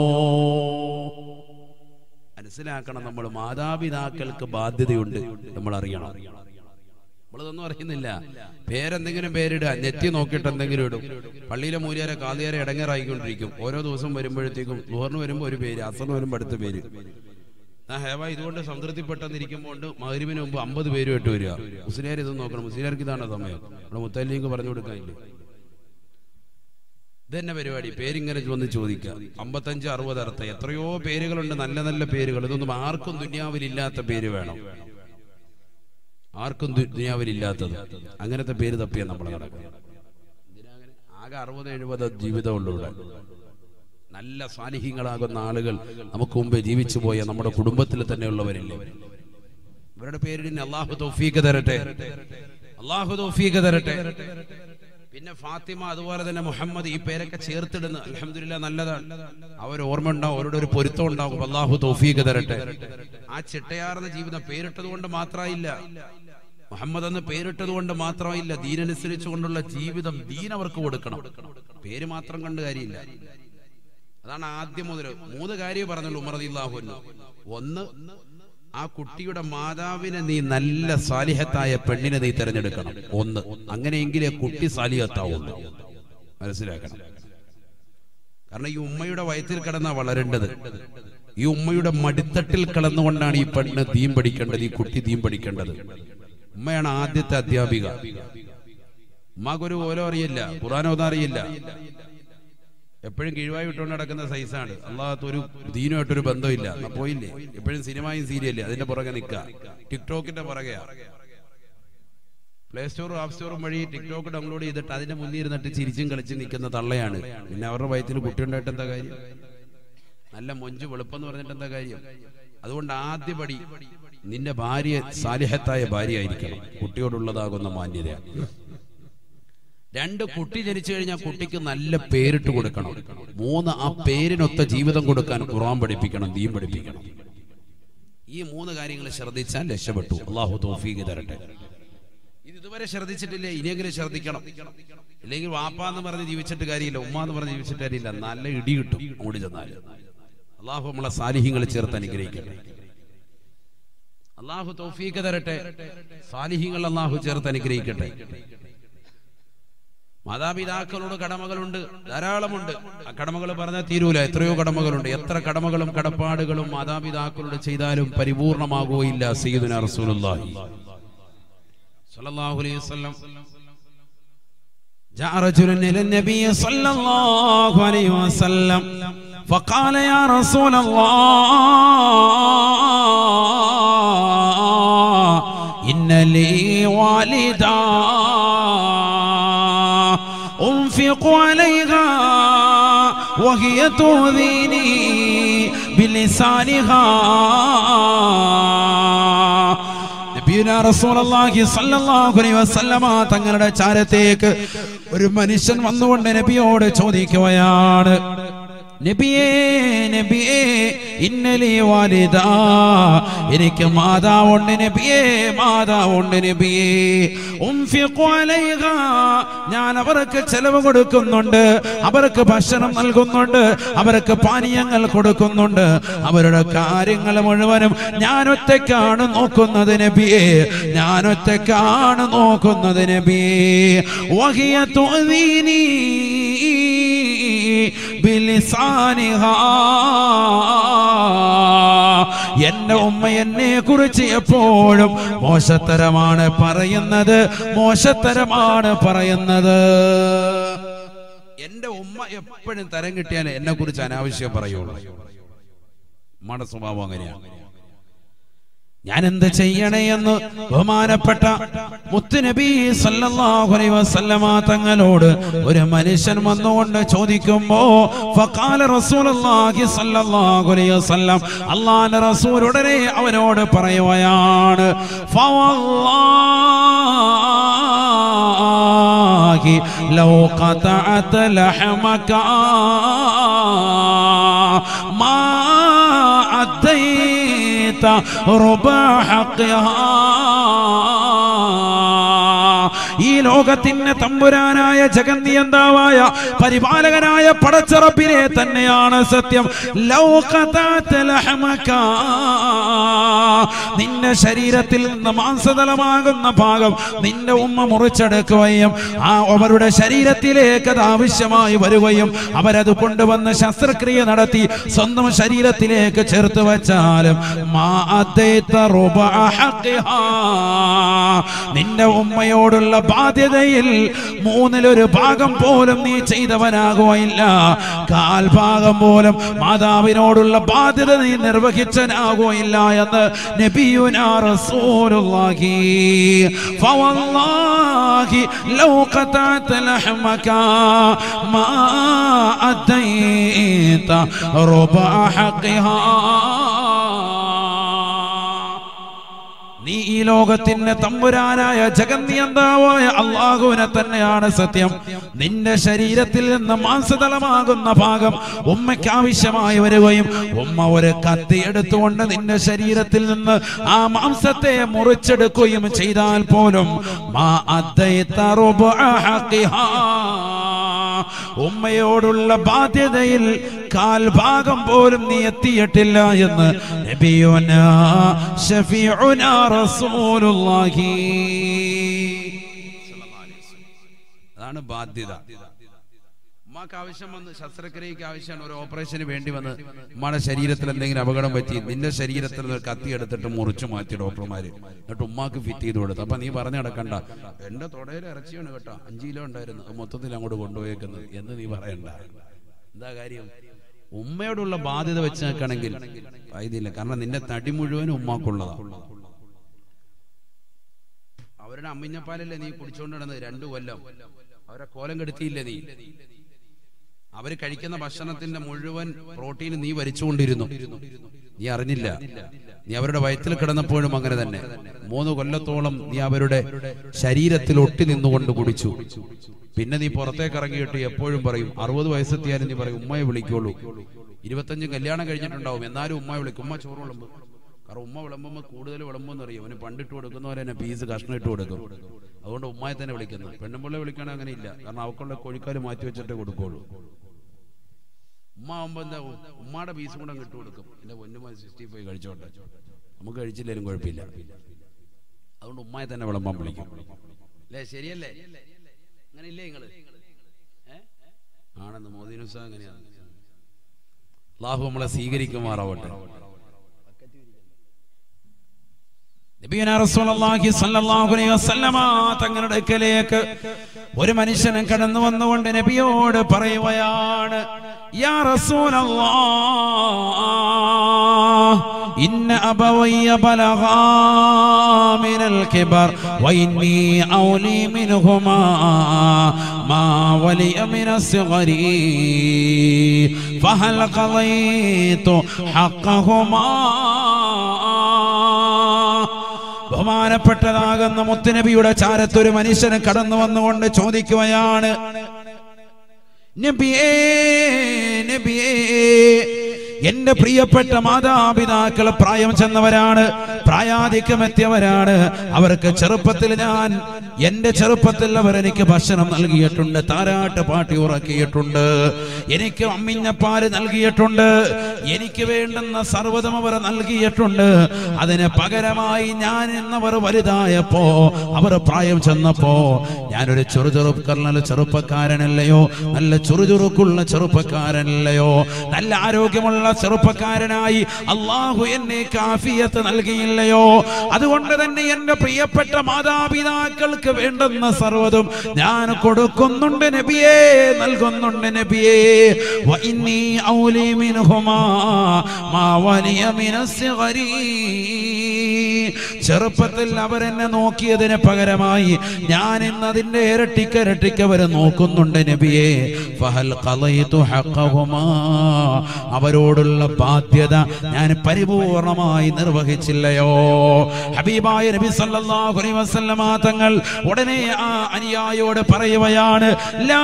മനസ്സിലാക്കണം നമ്മൾ മാതാപിതാക്കൾക്ക് ബാധ്യതയുണ്ട് നമ്മൾ അറിയണം നമ്മളിതൊന്നും അറിയുന്നില്ല പേരെന്തെങ്കിലും പേരിടുക നെറ്റി നോക്കിയിട്ട് എന്തെങ്കിലും ഇടും പള്ളിയിലെ മൂലിയാരെ കാലിയാരെ ഇടങ്ങേറായിക്കൊണ്ടിരിക്കും ഓരോ ദിവസം വരുമ്പോഴത്തേക്കും ദൂറിന് വരുമ്പോൾ ഒരു പേര് അസറിന് വരുമ്പോൾ അടുത്ത പേര് ആ ഹേവ ഇതുകൊണ്ട് സംതൃപ്തിപ്പെട്ടെന്നിരിക്കുമ്പോൾ മകരിവിന് മുമ്പ് അമ്പത് പേരും ഇട്ട് വരിക മുസ്ലിയാർ ഇതൊന്നും നോക്കണം മുസ്ലിയാർക്ക് ഇതാണ് സമയം നമ്മുടെ മുത്തല്ലിക്ക് പറഞ്ഞു കൊടുക്കാനില്ലേ ഇതന്നെ പരിപാടി പേരിങ്ങനെ വന്ന് ചോദിക്കുക അമ്പത്തഞ്ച് അറുപത് അർത്ഥം എത്രയോ പേരുകളുണ്ട് നല്ല നല്ല പേരുകൾ ഇതൊന്നും ആർക്കും ദുന്യാവിലില്ലാത്ത പേര് വേണം ആർക്കും ദു- ദുനിയാവിലില്ലാത്തത് അങ്ങനത്തെ പേര് തപ്പിയാ നമ്മൾ നടക്കുന്നത് എന്തിനാ അങ്ങനെ? ആകെ അറുപത് എഴുപത് ജീവിതമുള്ളൂ ഇവിടെ നല്ല സാന്നിഹ്യങ്ങളാകുന്ന ആളുകൾ നമുക്ക് മുമ്പേ ജീവിച്ചു പോയ നമ്മുടെ കുടുംബത്തിൽ തന്നെ ഉള്ളവരില്ലേ ഇവരുടെ പേരിന് അള്ളാഹു തൗഫീഖ് തരട്ടെ അള്ളാഹു തൗഫീഖ് തരട്ടെ പിന്നെ ഫാത്തിമ അതുപോലെ തന്നെ മുഹമ്മദ് ഈ പേരൊക്കെ ചേർത്തിടുന്ന അലഹമില്ല നല്ലതാണ് അവർ ഓർമ്മ ഉണ്ടാവും അവരുടെ ഒരു പൊരുത്തം ഉണ്ടാവും അള്ളാഹു തൗഫീഖ് തരട്ടെ ആ ചിട്ടയാർന്ന ജീവിതം പേരിട്ടത് കൊണ്ട് മാത്രമായില്ല മുഹമ്മദ് എന്ന് പേരിട്ടത് കൊണ്ട് മാത്രമായില്ല ദീനനുസരിച്ച് കൊണ്ടുള്ള ജീവിതം ദീൻ അവർക്ക് കൊടുക്കണം പേര് മാത്രം കണ്ട് കാര്യമില്ല അതാണ് ആദ്യം മുതൽ മൂന്ന് കാര്യം പറഞ്ഞുള്ളൂ ഉമർ റളിയല്ലാഹു അൻഹു ഒന്ന് ആ കുട്ടിയുടെ മാതാവിനെ നീ നല്ല സാലിഹത്തായ പെണ്ണിനെ നീ തിരഞ്ഞെടുക്കണം ഒന്ന് അങ്ങനെയെങ്കിലേ കുട്ടി സാലിഹത്താവുള്ളൂ മനസ്സിലാക്കണം കാരണം ഈ ഉമ്മയുടെ വയറ്റിൽ കിടന്ന വളരേണ്ടത് ഈ ഉമ്മയുടെ മടിത്തട്ടിൽ കിടന്നുകൊണ്ടാണ് ഈ പെണ്ണ് തീം പഠിക്കേണ്ടത് ഈ കുട്ടി തീം പഠിക്കേണ്ടത് ഉമ്മയാണ് ആദ്യത്തെ അധ്യാപിക ഉമ്മാക്കൊരു ഓലോ അറിയില്ല ഖുറാനോദം അറിയില്ല എപ്പോഴും കിഴിവായി വിട്ടുകൊണ്ട് നടക്കുന്ന സൈസാണ് അള്ളാഹത്ത് ഒരു ദീനുമായിട്ടൊരു ബന്ധമില്ല എന്നാ പോയില്ലേ എപ്പോഴും സിനിമയും സീരിയല്ലേ അതിന്റെ പുറകെ നിൽക്കുക ടിക്ടോക്കിന്റെ പുറകെയാ പ്ലേ സ്റ്റോറും ആപ്പ് സ്റ്റോറും വഴി ടിക്ടോക്ക് ഡൗൺലോഡ് ചെയ്തിട്ട് അതിന്റെ മുന്നിൽ ഇരുന്നിട്ട് ചിരിച്ചും കളിച്ചും നിൽക്കുന്ന തള്ളയാണ് പിന്നെ അവരുടെ വയറ്റിൽ കുട്ടി ഉണ്ടായിട്ട് എന്താ കാര്യം നല്ല മൊഞ്ച് വെളുപ്പെന്ന് പറഞ്ഞിട്ട് എന്താ കാര്യം അതുകൊണ്ട് ആദ്യപടി നിന്റെ ഭാര്യ സാലിഹത്തായ ഭാര്യ ആയിരിക്കണം കുട്ടിയോടുള്ളതാകുന്ന മാന്യത രണ്ട് കുട്ടി ജനിച്ചു കഴിഞ്ഞാൽ കുട്ടിക്ക് നല്ല പേരിട്ട് കൊടുക്കണം മൂന്ന് ആ പേരിനൊത്ത ജീവിതം കൊടുക്കാൻ ഖുറാൻ പഠിപ്പിക്കണം ദീൻ പഠിപ്പിക്കണം ഈ മൂന്ന് കാര്യങ്ങൾ ശ്രദ്ധിച്ചാൽ രക്ഷപ്പെട്ടു അള്ളാഹു തോഫീക്ക് തരട്ടെ ഇത് ഇതുവരെ ശ്രദ്ധിച്ചിട്ടില്ലേ ഇനിയെങ്കിലും ശ്രദ്ധിക്കണം ഇല്ലെങ്കിൽ വാപ്പ എന്ന് പറഞ്ഞ് ജീവിച്ചിട്ട് കാര്യമില്ല ഉമ്മ എന്ന് പറഞ്ഞ് ജീവിച്ചിട്ട് കാര്യമില്ല നല്ല ഇടി കിട്ടും അങ്ങോട്ട് ചെന്നാൽ അള്ളാഹു നമ്മളെ സാലിഹ്യങ്ങൾ ചേർത്ത് അനുഗ്രഹിക്കട്ടെ അള്ളാഹു തൗഫീക്ക് തരട്ടെ സാലിഹ്യങ്ങൾ അള്ളാഹു ചേർത്ത് അനുഗ്രഹിക്കട്ടെ മാതാപിതാക്കളോട് കടമകളുണ്ട് ധാരാളമുണ്ട് ആ കടമകൾ പറഞ്ഞാൽ തീരൂല എത്രയോ കടമകളുണ്ട് എത്ര കടമകളും കടപ്പാടുകളും മാതാപിതാക്കളോട് ചെയ്താലും പരിപൂർണമാകുകയില്ല സയ്യിദുന റസൂലുള്ളാഹി സ്വല്ലല്ലാഹു അലൈഹി വസല്ലം جاء رجل إلى النبي صلى الله عليه وسلم فقال يا رسول الله إن لي والدا أنفق عليها وهي تؤذيني بلسانها നബിയുനാ റസൂലുള്ളാഹി സ്വല്ലല്ലാഹു അലൈഹി വസല്ലമ തങ്ങളുടെ ചാരത്തേക്ക് ഒരു മനുഷ്യൻ വന്നുകൊണ്ട് നബിയോട് ചോദിക്കുകയാണ് നബിയേ നബിയേ ഇന്നലി വാലിദ എനിക്ക് മാതാവുണ്ട് നബിയേ മാതാവുണ്ട് നബിയേ ഉംഫിഖു അലൈഹ ഞാൻ അവർക്ക് ചെലവ് കൊടുക്കുന്നുണ്ട് അവർക്ക് ഭക്ഷണം നൽകുന്നുണ്ട് അവർക്ക് പാനീയങ്ങൾ കൊടുക്കുന്നുണ്ട് അവരുടെ കാര്യങ്ങൾ മുഴുവനും ഞാൻ ഒറ്റയ്ക്കാണ് നോക്കുന്നത് നബിയേ ഞാൻ ഒറ്റയ്ക്കാണ് നോക്കുന്നത് നബിയേ വഹിയ തുഅദീനി ബിലിസാനിഹാ എന്റെ ഉമ്മ എന്നെ കുറിച്ച് എപ്പോഴും മോശത്തരമാണ് പറയുന്നത് മോശത്തരമാണ് പറയുന്നത് എന്റെ ഉമ്മ എപ്പോഴും തരം കിട്ടിയാൽ എന്നെ കുറിച്ച് അനാവശ്യം പറയുള്ളൂ ഉമ്മയുടെ സ്വഭാവം അങ്ങനെയാണ് ഞാൻ എന്ത് ചെയ്യണേ എന്ന് ബഹുമാനപ്പെട്ട മുത്തുനബി സല്ലല്ലാഹു അലൈഹി വസല്ലമ തങ്ങളോട് ഒരു മനുഷ്യൻ വന്നുകൊണ്ട് ചോദിക്കുമ്പോ ഫഖാല റസൂലുള്ളാഹി സല്ലല്ലാഹു അലൈഹി വസല്ലം അല്ലാഹുവിന്റെ റസൂൽ ഉടനെ അവനോട് പറയുകയാണ് ഫവല്ലാഹി ലൗ ഖതഅത ലഹമക മാ أتيت ربع حقها ഈ ലോകത്തിന് തമ്പുരാനായ ജഗന്നിയന്താവായ പരിപാലകനായ പടച്ചറപ്പിനെ തന്നെയാണ് സത്യം ലൗകതാത ലഹമക. നിന്റെ ശരീരത്തിൽ നിന്ന് മാംസതലമാകുന്ന ഭാഗം നിന്റെ ഉമ്മ മുറിച്ചെടുക്കുകയും ആ അവരുടെ ശരീരത്തിലേക്ക് അത് ആവശ്യമായി വരികയും അവരത് കൊണ്ടുവന്ന് ശസ്ത്രക്രിയ നടത്തി സ്വന്തം ശരീരത്തിലേക്ക് ചേർത്ത് വെച്ചാലും മാ അതൈത റുബഅ ഹഖിഹാ. നിന്റെ ഉമ്മയോടുള്ള ബാധ്യതയിൽ മൂന്നിലൊരു ഭാഗം പോലും നീ ചെയ്തവനാകുകയില്ല കാൽഭാഗം പോലും മാതാവിനോടുള്ള ബാധ്യത നീ നിർവഹിച്ചനാകുകയില്ല എന്ന് നബിയുനാ റസൂലുള്ളാഹി ഫവല്ലാഹി ലൗ ഖതഅത ലഹമക മാ അതൈത റുബഅ ഹഖിഹാ നീ ഈ ലോകത്തിന്റെ തമ്പുരാനായ ജഗന്നിയന്താവായ അള്ളാഹുവിനെ തന്നെയാണ് സത്യം നിന്റെ ശരീരത്തിൽ നിന്ന് മാംസതലമാകുന്ന ഭാഗം ഉമ്മയ്ക്ക് ആവശ്യമായി വരികയും ഉമ്മ ഒരു കത്തി എടുത്തുകൊണ്ട് നിന്റെ ശരീരത്തിൽ നിന്ന് ആ മാംസത്തെ മുറിച്ചെടുക്കുകയും ചെയ്താൽ പോലും മാ അദ്ദൈത റുബ്അ ഹഖിഹാ. ഉമ്മയോടുള്ള ബാധ്യതയിൽ കാൽഭാഗം പോലും നീ എത്തിയിട്ടില്ല എന്ന് നബിയുന ഷഫീഉന റസൂലുള്ളാഹി അതാണ് ബാധ്യത ഉമ്മാക്ക് ആവശ്യം വന്ന് ശസ്ത്രക്രിയക്ക് ആവശ്യമാണ് ഒരു ഓപ്പറേഷന് വേണ്ടി വന്ന് ഉമ്മയുടെ ശരീരത്തിൽ എന്തെങ്കിലും അപകടം പറ്റി നിന്റെ ശരീരത്തിൽ നിന്ന് ഒരു കത്തി എടുത്തിട്ട് മുറിച്ചു മാറ്റി ഡോക്ടർമാര് എന്നിട്ട് ഉമ്മാക്ക് ഫിറ്റ് ചെയ്ത് കൊടുത്തു അപ്പൊ നീ പറഞ്ഞു നടക്കണ്ട എന്റെ തുടയിൽ ഇറച്ചിയാണ് കേട്ടോ അഞ്ചു കിലോ ഉണ്ടായിരുന്നു അത് മൊത്തത്തിൽ അങ്ങോട്ട് കൊണ്ടുപോയേക്കുന്നത് എന്ന് നീ പറയണ്ട എന്താ കാര്യം ഉമ്മയോടുള്ള ബാധ്യത വെച്ച് നോക്കുകയാണെങ്കിൽ ഇതില്ല കാരണം നിന്റെ തടി മുഴുവനും ഉമ്മാക്കുള്ളതാണ് അവരുടെ അമ്മിഞ്ഞപ്പാലല്ലേ നീ കുടിച്ചോണ്ട് നടന്നത് രണ്ടു കൊല്ലം അവരെ കോലം കെടുത്തിയില്ലേ നീ അവര് കഴിക്കുന്ന ഭക്ഷണത്തിന്റെ മുഴുവൻ പ്രോട്ടീൻ നീ വരിച്ചുകൊണ്ടിരുന്നു നീ അറിഞ്ഞില്ല നീ അവരുടെ വയറ്റിൽ കിടന്നപ്പോഴും അങ്ങനെ തന്നെ മൂന്ന് കൊല്ലത്തോളം നീ അവരുടെ ശരീരത്തിൽ ഒട്ടി നിന്നുകൊണ്ട് കുടിച്ചു പിന്നെ നീ പുറത്തേക്ക് ഇറങ്ങിയിട്ട് എപ്പോഴും പറയും അറുപത് വയസ്സെത്തിയാലും നീ പറയും ഉമ്മയെ വിളിക്കുള്ളൂ ഇരുപത്തഞ്ച് കല്യാണം കഴിഞ്ഞിട്ടുണ്ടാവും എന്നാലും ഉമ്മയെ വിളിക്കും ഉമ്മ ചോറ് വിളമ്പും കാരണം ഉമ്മ വിളമ്പുമ്പോൾ കൂടുതൽ വിളമ്പുമെന്ന് അറിയും അവന് പണ്ടിട്ട് കൊടുക്കുന്നവരെ തന്നെ പീസ് കഷ്ണം ഇട്ട് കൊടുക്കും അതുകൊണ്ട് ഉമ്മയെ തന്നെ വിളിക്കുന്നത് പെണ്ണുമ്പിള്ളെ വിളിക്കണേ അങ്ങനെ ഇല്ല കാരണം അവക്കുള്ള കോഴിക്കാല് മാറ്റി വെച്ചിട്ടേ കൊടുക്കുള്ളൂ ഉമ്മ ആവുമ്പോ എന്താ ഉമ്മയുടെ പീസും കൂടെ അങ്ങ് ഇട്ട് കൊടുക്കും എന്റെ പൊന്നുമ സിക്സ്റ്റി ഫൈവ് കഴിച്ചോട്ടെ നമുക്ക് കഴിച്ചില്ലേലും കുഴപ്പമില്ല അതുകൊണ്ട് ഉമ്മയെ തന്നെ വിളമ്പാൻ വിളിക്കും അല്ലേ ശരിയല്ലേ അങ്ങനെ ഇല്ലേ നിങ്ങള് ഏ? ആണെന്ന് മോദിനുസ അങ്ങനെയാണ് അള്ളാഹു നമ്മളെ സ്വീകരിക്കുമാറാവട്ടെ നബിയുനാ റസൂലുള്ളാഹി സ്വല്ലല്ലാഹു അലൈഹി വസല്ലമ തങ്ങളുടെ അടുക്കലേക്ക് ഒരു മനുഷ്യൻ കടന്നു വന്നുകൊണ്ട് നബിയോട് പറയുകയാണ് യാ റസൂലല്ലാഹ് ഇന്ന അബവയ്യ ബലഗാ മിനൽ കിബർ വഇന്നി ഔലി മിൻഹുമാ മാ വലിയ മിന الصغر فهل قضيت حقهما ബഹുമാനപ്പെട്ടതാകുന്ന മുത്തുനബിയുടെ ചാരത്തൊരു മനുഷ്യന് കടന്നു വന്നുകൊണ്ട് ചോദിക്കുകയാണ് നബിയേ നബിയേ എന്റെ പ്രിയപ്പെട്ട മാതാപിതാക്കൾ പ്രായം ചെന്നവരാണ് പ്രായാധിക്യമെത്തിയവരാണ് അവർക്ക് ചെറുപ്പത്തിൽ ഞാൻ എന്റെ ചെറുപ്പത്തിൽ അവർ എനിക്ക് ഭക്ഷണം നൽകിയിട്ടുണ്ട് താരാട്ട് പാട്ടി ഉറക്കിയിട്ടുണ്ട് എനിക്ക് അമ്മിഞ്ഞപ്പാല് നൽകിയിട്ടുണ്ട് എനിക്ക് വേണ്ടുന്ന സർവ്വതം അവർ നൽകിയിട്ടുണ്ട് അതിന് പകരമായി ഞാൻ എന്നവർ വലുതായപ്പോ അവർ പ്രായം ചെന്നപ്പോ ഞാനൊരു ചെറുചെറുക്കർണൽ ചെറുപ്പക്കാരനല്ലയോ നല്ല ചുറുചുറുക്കുള്ള ചെറുപ്പക്കാരനല്ലയോ നല്ല ആരോഗ്യമുള്ള ചെറുപ്പക്കാരനായി അള്ളാഹു എന്നെ കാഫിയത്ത് നൽകിയില്ലയോ അതുകൊണ്ട് തന്നെ എന്റെ പ്രിയപ്പെട്ട മാതാപിതാക്കൾക്ക് വേണ്ടുന്ന സർവ്വതും ഞാൻ കൊടുക്കുന്നുണ്ട് നബിയേ നൽകുന്നുണ്ട് നബിയേ വഇന്നി ഔലി മിൻഹുമാ മാ വലിയ മിനസ്സിഗരി ചെറുപ്പത്തിൽ അവരെന്നെ നോക്കിയതിന് പകരമായി ഞാൻ ഇന്ന് അതിന്റെ ഇരട്ടിക്ക് ഇരട്ടിക്ക് അവരെ നോക്കുന്നുണ്ട് നബിയെ ഫഹൽ ഖളൈതു ഹഖഹുമാ അവരോടുള്ള ബാധ്യത ഞാൻ പരിപൂർണമായി നിർവഹിച്ചില്ലയോ ഹബീബായ നബി സല്ലല്ലാഹു അലൈഹി വസല്ലമ തങ്ങൾ ഉടനെ ആ അനുയായോട് പറയുകയാണ് ലാ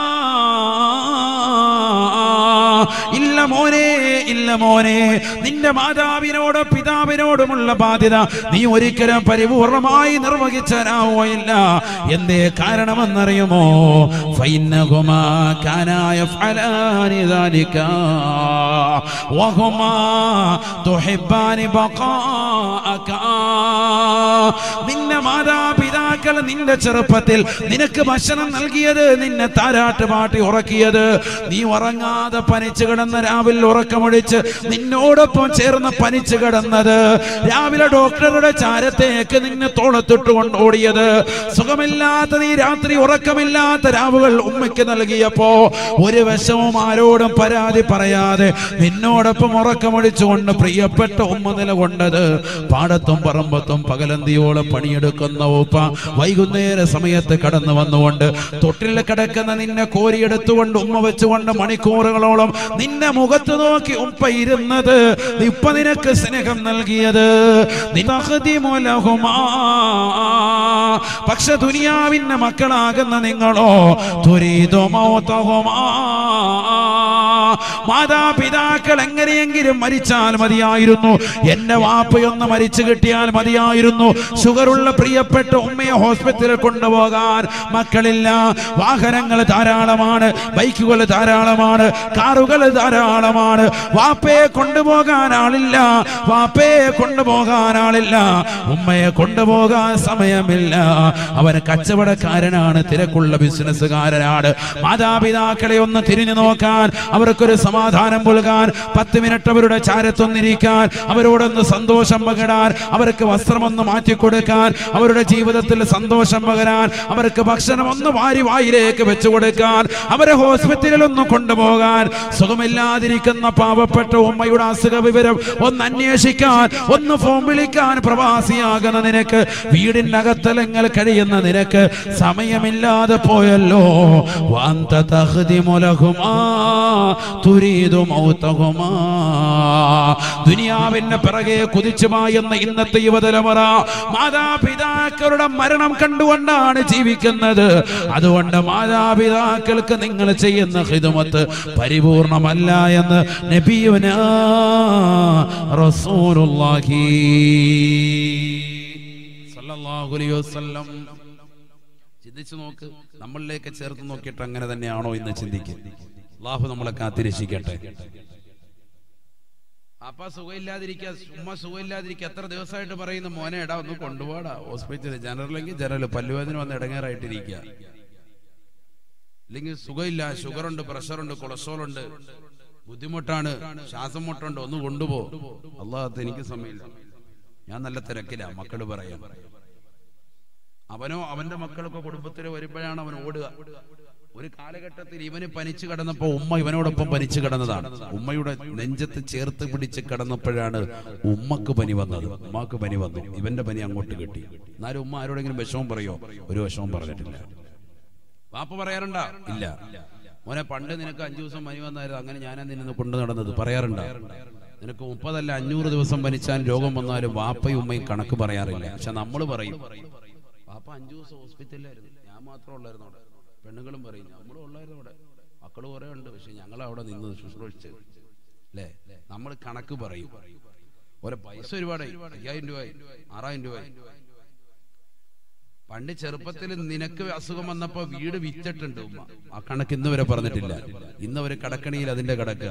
ഇല്ല മോനെ ഇല്ല മോനെ നിന്റെ മാതാവിനോട് പിതാവിനോടുമുള്ള ബാധ്യത നീ ഒരിക്കലും പരിപൂർണമായി നിർവഹിച്ചരാവുകയില്ല എന്തേ കാരണമെന്നറിയുമോ ഫൈനഹുമാ കാനായ ഫലാനി ذلك وهما تحبان بقاءك നിന്റെ മാതാപിതാക്കൾ നിന്റെ ചെറുപ്പത്തിൽ നിനക്ക് ഭക്ഷണം നൽകിയത് നിന്നെ താരാട്ട് പാട്ടി ഉറക്കിയത് നീ ഉറങ്ങാതെ പനിച്ചു കിടന്ന രാവിലെ ഉറക്കമൊഴിച്ച് നിന്നോടൊപ്പം ചേർന്ന് പനിച്ചു കിടന്നത് രാവിലെ ഡോക്ടറുടെ ചാരത്തേക്ക് നിന്നെ തോളത്തിട്ട് കൊണ്ടോടിയത് സുഖമില്ലാത്ത നീ രാത്രി ഉറക്കമില്ലാത്ത രാവുകൾ ഉമ്മയ്ക്ക് നൽകിയപ്പോ ഒരു വശവും ആരോടും പരാതി പറയാതെ നിന്നോടൊപ്പം ഉറക്കമൊഴിച്ചുകൊണ്ട് പ്രിയപ്പെട്ട ഉമ്മ നിലകൊണ്ടത് പാടത്തും പറമ്പത്തും പകലന്തിയോളം പണിയെടുക്കുന്ന ഉപ്പ വൈകുന്നേര സമയത്ത് കടന്നു വന്നുകൊണ്ട് തൊട്ടിൽ കിടക്കുന്ന നിന്നെ കോരിയെടുത്തുകൊണ്ട് ഉമ്മ വെച്ചുകൊണ്ട് മണിക്കൂറുകളോളം നിന്നെ മുഖത്ത് നോക്കി ഉപ്പ ഇരുന്നത് ഇപ്പൊ നിനക്ക് സ്നേഹം നൽകിയത് നിതഹ്ദിമുലഹുമാ. പക്ഷെ ദുനിയാവിന്റെ മക്കളാകുന്ന നിങ്ങളോ തുരീതു മൗതഹുമാ. മാതാപിതാക്കൾ എങ്ങനെയെങ്കിലും മരിച്ചാൽ മതിയായിരുന്നു എന്റെ വാപ്പയൊന്ന് മരിച്ചു കിട്ടിയാൽ മതിയായിരുന്നു ഷുഗറുള്ള പ്രിയപ്പെട്ട ഉമ്മയെ ഹോസ്പിറ്റലിൽ കൊണ്ടുപോകാൻ മക്കളില്ല വാഹനങ്ങൾ ധാരാളമാണ് ബൈക്കുകൾ ധാരാളമാണ് കാറുകൾ ധാരാളമാണ് വാപ്പയെ കൊണ്ടുപോകാൻ ആളില്ല വാപ്പയെ കൊണ്ടുപോകാൻ ആളില്ല ഉമ്മയെ കൊണ്ടുപോകാൻ സമയമില്ല അവൻ കച്ചവടക്കാരനാണ് തിരക്കുള്ള ബിസിനസ്സുകാരനാണ് മാതാപിതാക്കളെ ഒന്ന് തിരിഞ്ഞു നോക്കാൻ അവർക്കൊരു സമാധാനം പുൽകാൻ പത്ത് മിനിറ്റ് അവരുടെ ചാരത്തൊന്നിരിക്കാൻ അവരോടൊന്ന് സന്തോഷം പകിടാൻ അവർക്ക് വസ്ത്രമൊന്ന് മാറ്റിക്കൊടുക്കാൻ അവരുടെ ജീവിതത്തിൽ സന്തോഷം പകരാൻ അവർക്ക് ഭക്ഷണം ഒന്ന് വാരി വായിലേക്ക് വെച്ചു കൊടുക്കാൻ അവരെ ഹോസ്പിറ്റലിൽ ഒന്ന് കൊണ്ടുപോകാൻ സുഖമില്ലാതിരിക്കുന്ന പാവപ്പെട്ട ഉമ്മയുടെ അസുഖ വിവരം ഒന്ന് അന്വേഷിക്കാൻ ഒന്ന് ഫോൺ വിളിക്കാൻ പ്രവാസിയാകുന്ന നിനക്ക് വീടിനകത്തലങ്ങൾ കഴിയുന്ന നിനക്ക് സമയമില്ലാതെ പോയല്ലോ വാന്ത തഹ്ദിമുലഹുമാ തുരീദു മൗതഹുമാ ദുനിയാവിന്റെ പിറകെ കുതിച്ചുമായെന്ന ഇന്നത്തെ യുവതലമുറ മാതാപിതാക്കളുടെ മരണം കണ്ടുകൊണ്ടാണ് ജീവിക്കുന്നത് അതുകൊണ്ട് മാതാപിതാക്കൾക്ക് നിങ്ങൾ ചെയ്യുന്ന ഹിദമത്ത് പരിപൂർണമല്ല എന്ന് നബിയുന റസൂലുള്ളാഹി സല്ലല്ലാഹു അലൈഹി വസല്ലം ചിന്തിച്ചു നോക്ക് നമ്മളിലേക്ക് ചേർത്ത് നോക്കിയിട്ട് അങ്ങനെ തന്നെയാണോ എന്ന് ചിന്തിക്കും അള്ളാഹു നമ്മളെ കാത്തിരക്ഷിക്കട്ടെ അപ്പ സുഖമില്ലാതിരിക്കുക ഉമ്മ സുഖമില്ലാതിരിക്കുക എത്ര ദിവസമായിട്ട് പറയുന്നു മോനെ എടാ ഒന്ന് കൊണ്ടുപോടാ ഹോസ്പിറ്റലിൽ ജനറലെങ്കിൽ ജനറൽ പല്ലുവേദന വന്ന് ഇടങ്ങേറായിട്ടിരിക്കുക അല്ലെങ്കിൽ സുഖമില്ല ഷുഗറുണ്ട് പ്രഷറുണ്ട് കൊളസ്ട്രോൾ ഉണ്ട് ബുദ്ധിമുട്ടാണ് ശ്വാസം മുട്ടുണ്ട് ഒന്ന് കൊണ്ടുപോ അള്ളാഹത്ത് എനിക്ക് സമയമില്ല ഞാൻ നല്ല തിരക്കില്ല മക്കള് പറയാം അവനോ അവന്റെ മക്കളൊക്കെ കുടുംബത്തിൽ വരുമ്പോഴാണ് അവൻ ഓടുക ഒരു കാലഘട്ടത്തിൽ ഇവന് പനിച്ചു കിടന്നപ്പോ ഉമ്മ ഇവനോടൊപ്പം പനിച്ചു കിടന്നതാണ് ഉമ്മയുടെ നെഞ്ചത്ത് ചേർത്ത് പിടിച്ച് കിടന്നപ്പോഴാണ് ഉമ്മക്ക് പനി വന്നത് ഉമ്മാക്ക് പനി വന്നു ഇവന്റെ പനി അങ്ങോട്ട് കിട്ടി എന്നാലും ഉമ്മ ആരോടെങ്കിലും വിഷമം പറയോ ഒരു വിഷമം പറഞ്ഞിട്ടില്ല വാപ്പ പറയാറുണ്ടാ ഇല്ല മോനെ പണ്ട് നിനക്ക് അഞ്ചു ദിവസം പനി വന്നായിരുന്നു അങ്ങനെ ഞാനാ നിന്നെ കൊണ്ടു നടന്നത് പറയാറുണ്ടാ നിനക്ക് മുപ്പതല്ല അഞ്ഞൂറ് ദിവസം പനിച്ചാൽ രോഗം വന്നാലും വാപ്പയും ഉമ്മയും കണക്ക് പറയാറില്ല പക്ഷെ നമ്മൾ പറയും വാപ്പ അഞ്ചു ദിവസം ഹോസ്പിറ്റലിലായിരുന്നു ഞാൻ മാത്രം ഉള്ളായിരുന്നു അവിടെ പെണ്ണുങ്ങളും പറയും നമ്മളും ഉള്ളായിരുന്നു അവിടെ മക്കൾ കുറെ ഉണ്ട് പക്ഷെ ഞങ്ങൾ അവിടെ നിന്ന് ശുശ്രൂഷിച്ച് അല്ലേ നമ്മൾ കണക്ക് പറയും ഓരോ പൈസ ഒരുപാടായി അയ്യായിരം രൂപയായി ആറായിരം രൂപയായി പണ്ട് ചെറുപ്പത്തിൽ നിനക്ക് അസുഖം വന്നപ്പോ വീട് വിറ്റിട്ടുണ്ട് ഉമ്മ ആ കണക്ക് ഇന്ന് വരെ പറഞ്ഞിട്ടില്ല ഇന്ന് അവര് കടക്കണിയിൽ അതിന്റെ കടക്കുക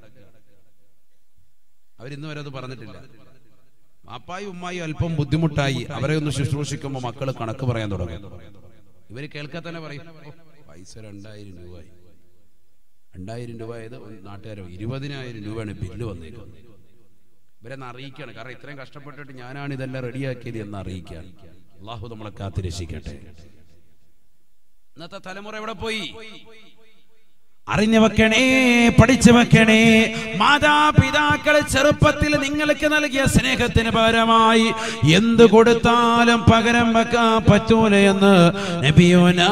അവരിന്ന് വരെ അത് പറഞ്ഞിട്ടില്ല വാപ്പായി ഉമ്മായി അല്പം ബുദ്ധിമുട്ടായി അവരെ ഒന്ന് ശുശ്രൂഷിക്കുമ്പോ മക്കള് കണക്ക് പറയാൻ തുടങ്ങി ഇവര് കേൾക്കാൻ തന്നെ പറയും "ഓ, പൈസ രണ്ടായിരം രൂപയായി രണ്ടായിരം രൂപ ആയത് നാട്ടുകാരോ ഇരുപതിനായിരം രൂപയാണ് ബില്ല് വന്നേക്കുന്നത് ഇവരെന്ന് അറിയിക്കാണ് കാരണം ഇത്രയും കഷ്ടപ്പെട്ടിട്ട് ഞാനാണ് ഇതെല്ലാം റെഡിയാക്കിയത് എന്ന് അറിയിക്കാൻ അള്ളാഹു നമ്മളെ കാത്തി രക്ഷിക്കട്ടെ ഇന്നത്തെ തലമുറ എവിടെ പോയി അറിഞ്ഞു വെക്കണേ പഠിച്ചു വെക്കണേ മാതാപിതാക്കളെ ചെറുപ്പത്തിൽ നിങ്ങൾക്ക് നൽകിയ സ്നേഹത്തിന് പകരമായി എന്ത് കൊടുത്താലും പകരം വെക്കാൻ പറ്റൂല എന്ന് നബിയോന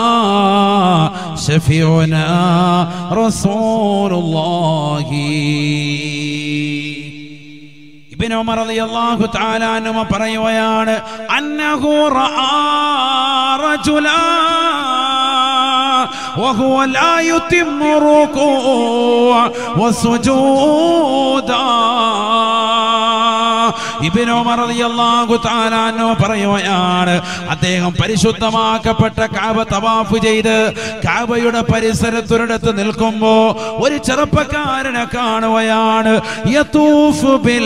ഷഫിയോന റസൂലുള്ളാഹി ഇബ്നു ഉമർ റളിയല്ലാഹു തആല അൻഹു പറയുകയാണ് അന്നഹു റആ റജുലാ وهو لا يتم ركوع وسجودا ഇബ്നു ഉമർ റളിയല്ലാഹു തആല അൻഹു പറയുകയാണ് അദ്ദേഹം പരിശുദ്ധമാക്കപ്പെട്ട കാബ തവാഫ് ചെയ്ത് കാബയുടെ പരിസരത്തൊരിടത്ത് നിൽക്കുമ്പോ ഒരു ചെറുപ്പക്കാരനെ കാണുകയാണ് യതൂഫ് ബിൽ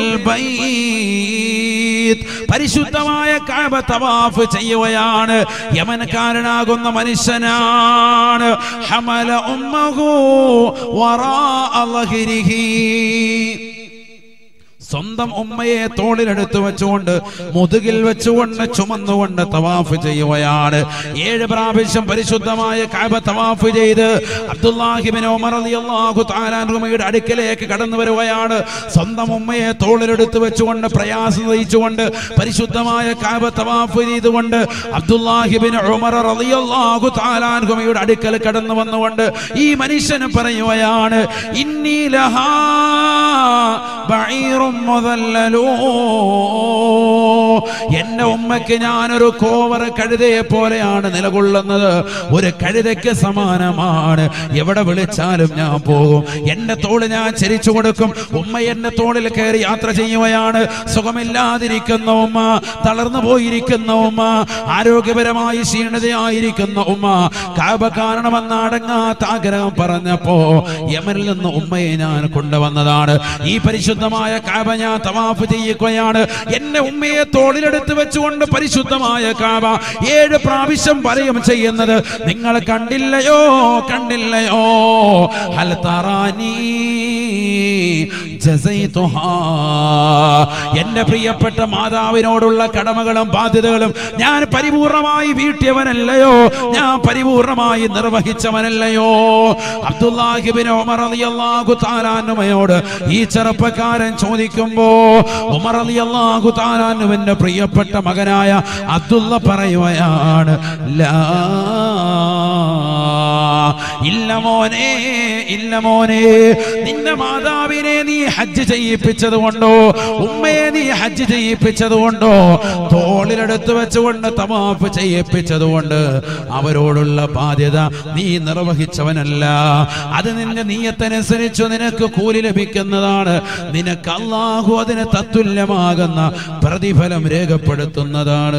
ബൈത്ത് പരിശുദ്ധമായ കാബ തവാഫ് ചെയ്യുകയാണ് യമനക്കാരനാകുന്ന മനുഷ്യനാണ് ഹമല ഉമ്മഹു വറാ അളഹിരിഹി സ്വന്തം ഉമ്മയെ തോളിലെടുത്ത് വെച്ചുകൊണ്ട് മുതുകിൽ വെച്ചുകൊണ്ട് ചുമന്നുകൊണ്ട് തവാഫ് ചെയ്യുകയാണ് ഏഴ് പ്രാവശ്യം പരിശുദ്ധമായ കാബ തവാഫ് ചെയ്ത് അബ്ദുല്ലാഹിബിൻ ഉമർ റളിയല്ലാഹു തആല അൻഹുമയുടെ അടുക്കലേക്ക് കടന്നു വരുകയാണ് സ്വന്തം ഉമ്മയെ തോളിലെടുത്ത് വെച്ചുകൊണ്ട് പ്രയാസം നയിച്ചുകൊണ്ട് പരിശുദ്ധമായ കാബ തവാഫ് ചെയ്തുകൊണ്ട് അബ്ദുല്ലാഹിബിൻ ഉമർ റളിയല്ലാഹു തആല അൻഹുമയുടെ അടുക്കൽ കടന്നു വന്നുകൊണ്ട് ഈ മനുഷ്യന് പറയുകയാണ് ഇന്നി ലഹാ ബഈറും മുദല്ലലൂ എന്റെ ഉമ്മയ്ക്ക് ഞാനൊരു കോവർ കഴുതയെ പോലെയാണ് നിലകൊള്ളുന്നത് ഒരു കഴുതയ്ക്ക് സമാനമാണ് എവിടെ വിളിച്ചാലും ഞാൻ പോകും എന്റെ തോള് ഞാൻ ചരിച്ചു കൊടുക്കും ഉമ്മ എന്റെ തോളിൽ കയറി യാത്ര ചെയ്യുകയാണ് സുഖമില്ലാതിരിക്കുന്ന ഉമ്മ തളർന്നു പോയിരിക്കുന്ന ഉമ്മ ആരോഗ്യപരമായി ക്ഷീണിതയായിരിക്കുന്ന ഉമ്മ കാബ കാണണമെന്ന് അടങ്ങാത്ത ആഗ്രഹം പറഞ്ഞപ്പോ യമനിൽ നിന്ന് ഉമ്മയെ ഞാൻ കൊണ്ടുവന്നതാണ് ഈ പരിശുദ്ധമായ കാബ ഞാൻ തവാഫ് ചെയ്യുകയാണ് എന്നെ ഉമ്മയെ തോളിലെടുത്ത് വെച്ചുകൊണ്ട് പരിശുദ്ധമായ കാബ ഏഴ് പ്രാവശ്യം പറയും ചെയ്യുന്നത് നിങ്ങൾ കണ്ടില്ലയോ കണ്ടില്ലയോ ഹൽ തറാനീ ജസൈതുഹാ. എന്റെ പ്രിയപ്പെട്ട മാതാവിനോടുള്ള കടമകളും ബാധ്യതകളും ഞാൻ പരിപൂർണമായി വീട്ടിയവനല്ലയോ ഞാൻ പരിപൂർണമായി നിർവഹിച്ചവനല്ലയോ അബ്ദുല്ലാഹിബിൻ ഉമർ റളിയല്ലാഹു താലാനുമയോട് ഈ ചെറുപ്പക്കാരൻ ചോദിക്കുമ്പോ ഉമർ റളിയല്ലാഹു താലാനുവിന്റെ പ്രിയപ്പെട്ട മകനായ അബ്ദുള്ള പറയുകയാണ് ലാ ഇല്ല മോനെ ഇല്ല മോനെ നിന്റെ മാതാവിനെ നീ ഹജ്ജ് ചെയ്യിപ്പിച്ചത് കൊണ്ടോ ഉമ്മയെ നീ ഹജ്ജ് ചെയ്യിപ്പിച്ചത് കൊണ്ടോ തോളിലെടുത്ത് വെച്ചുകൊണ്ട് തമാഫ് ചെയ്യിപ്പിച്ചത് കൊണ്ട് അവരോടുള്ള ബാധ്യത നീ നിർവഹിച്ചവനല്ല അത് നിന്റെ നീയത്തനുസരിച്ച് നിനക്ക് കൂലി ലഭിക്കുന്നതാണ് നിനക്ക് അള്ളാഹു അതിന് തത്തുല്യമാകുന്ന പ്രതിഫലം രേഖപ്പെടുത്തുന്നതാണ്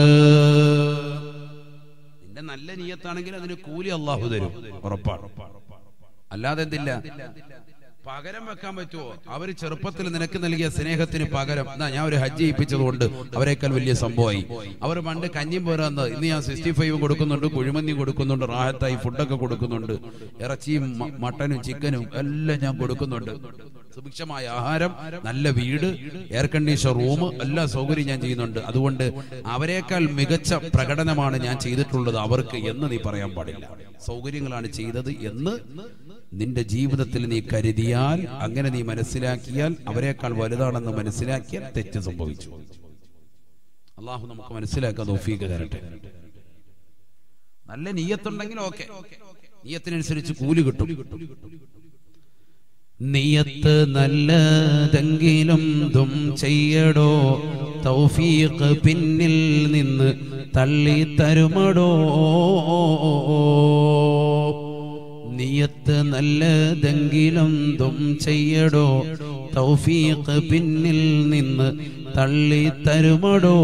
നിന്റെ നല്ല നീയത്താണെങ്കിൽ അതിന് കൂലി അള്ളാഹു തരും ഉറപ്പാണ് അല്ലാതെ എന്തില്ല പകരം വെക്കാൻ പറ്റുമോ അവര് ചെറുപ്പത്തിൽ നിനക്ക് നൽകിയ സ്നേഹത്തിന് പകരം എന്നാ ഞാൻ ഒരു ഹജ്ജ് ചെയ്യിപ്പിച്ചതുകൊണ്ട് അവരെക്കാൾ വലിയ സംഭവമായി അവർ പണ്ട് കഞ്ഞിയും പോരാന്ന് ഇന്ന് ഞാൻ സിക്സ്റ്റി ഫൈവ് കൊടുക്കുന്നുണ്ട് കുഴിമന്തി കൊടുക്കുന്നുണ്ട് റാഹത്തായി ഫുഡൊക്കെ കൊടുക്കുന്നുണ്ട് ഇറച്ചിയും മ- മട്ടനും ചിക്കനും എല്ലാം ഞാൻ കൊടുക്കുന്നുണ്ട് സുഭിക്ഷമായ ആഹാരം നല്ല വീട് എയർ കണ്ടീഷൻ റൂം എല്ലാ സൗകര്യം ഞാൻ ചെയ്യുന്നുണ്ട് അതുകൊണ്ട് അവരെക്കാൾ മികച്ച പ്രകടനമാണ് ഞാൻ ചെയ്തിട്ടുള്ളത് അവർക്ക് എന്ന് നീ പറയാൻ പാടില്ല സൗകര്യങ്ങളാണ് ചെയ്തത് എന്ന് നിന്റെ ജീവിതത്തിൽ നീ കരുതിയാൽ അങ്ങനെ നീ മനസ്സിലാക്കിയാൽ അവരെക്കാൾ വലുതാണെന്ന് മനസ്സിലാക്കിയാൽ തെറ്റ് സംഭവിച്ചു അള്ളാഹു നമുക്ക് മനസ്സിലാക്കാൻ തോഫീക്ക് തരട്ടെ നല്ല നീയത്തുണ്ടെങ്കിൽ ഓക്കെ നീയത്തിനനുസരിച്ച് കൂലി കിട്ടും നീയത്ത് നല്ലതെങ്കിലും ദും ചെയ്യടോ തൗഫീഖ് പിന്നിൽ നിന്ന് തള്ളി തരുമടോ നീയത്ത് നല്ലതെങ്കിലും ദും ചെയ്യടോ തൗഫീഖ് പിന്നിൽ നിന്ന് തള്ളി തരുമടോ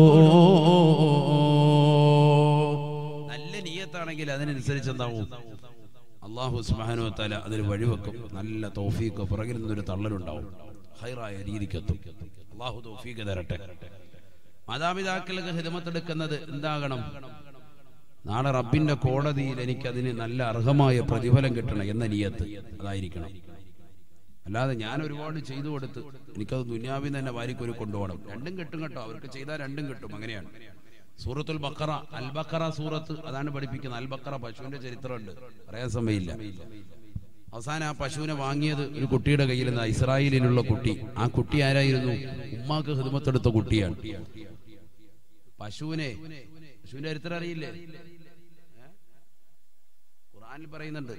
നല്ല നീയത്താണെങ്കിൽ അതിനനുസരിച്ച് എന്താവും അള്ളാഹു സുബ്ഹാനഹു വതആല അതിന് വഴിവെക്കും നല്ല തൗഫീഖ് പുറകിൽ നിന്നൊരു തള്ളലുണ്ടാവും ഹൈറായ രീതിക്കെത്തും അള്ളാഹു തൗഫീഖ് തരട്ടെ മാതാപിതാക്കൾക്ക് ഹിദമത്തെടുക്കുന്നത് എന്താകണം നാളെ റബ്ബിന്റെ കോടതിയിൽ എനിക്ക് അതിന് നല്ല അർഹമായ പ്രതിഫലം കിട്ടണം എന്ന നിയത്ത് അതായിരിക്കണം അല്ലാതെ ഞാൻ ഒരുപാട് ചെയ്തു കൊടുത്ത് എനിക്കത് ദുനിയാവിൽ തന്നെ വാരിക്കൊരു കൊണ്ടുപോകണം രണ്ടും കിട്ടും കേട്ടോ അവർക്ക് ചെയ്താൽ രണ്ടും കിട്ടും അങ്ങനെയാണ് സൂറത്തുൽ ബക്കറ അൽ ബക്കറ സൂറത്ത് അതാണ് പഠിപ്പിക്കുന്നത് അൽ ബക്കറ പശുവിന്റെ ചരിത്രമുണ്ട് പറയാൻ സമയമില്ല അവസാനം ആ പശുവിനെ വാങ്ങിയത് ഒരു കുട്ടിയുടെ കയ്യിൽ നിന്ന് ഇസ്രായേലിലുള്ള കുട്ടി ആ കുട്ടി ആരായിരുന്നു ഉമ്മാക്ക് ഹിദമത്തെടുത്ത കുട്ടിയാണ് പശുവിനെ പശുവിന്റെ ചരിത്രം അറിയില്ലേ ഏ? ഖുർആനിൽ പറയുന്നുണ്ട്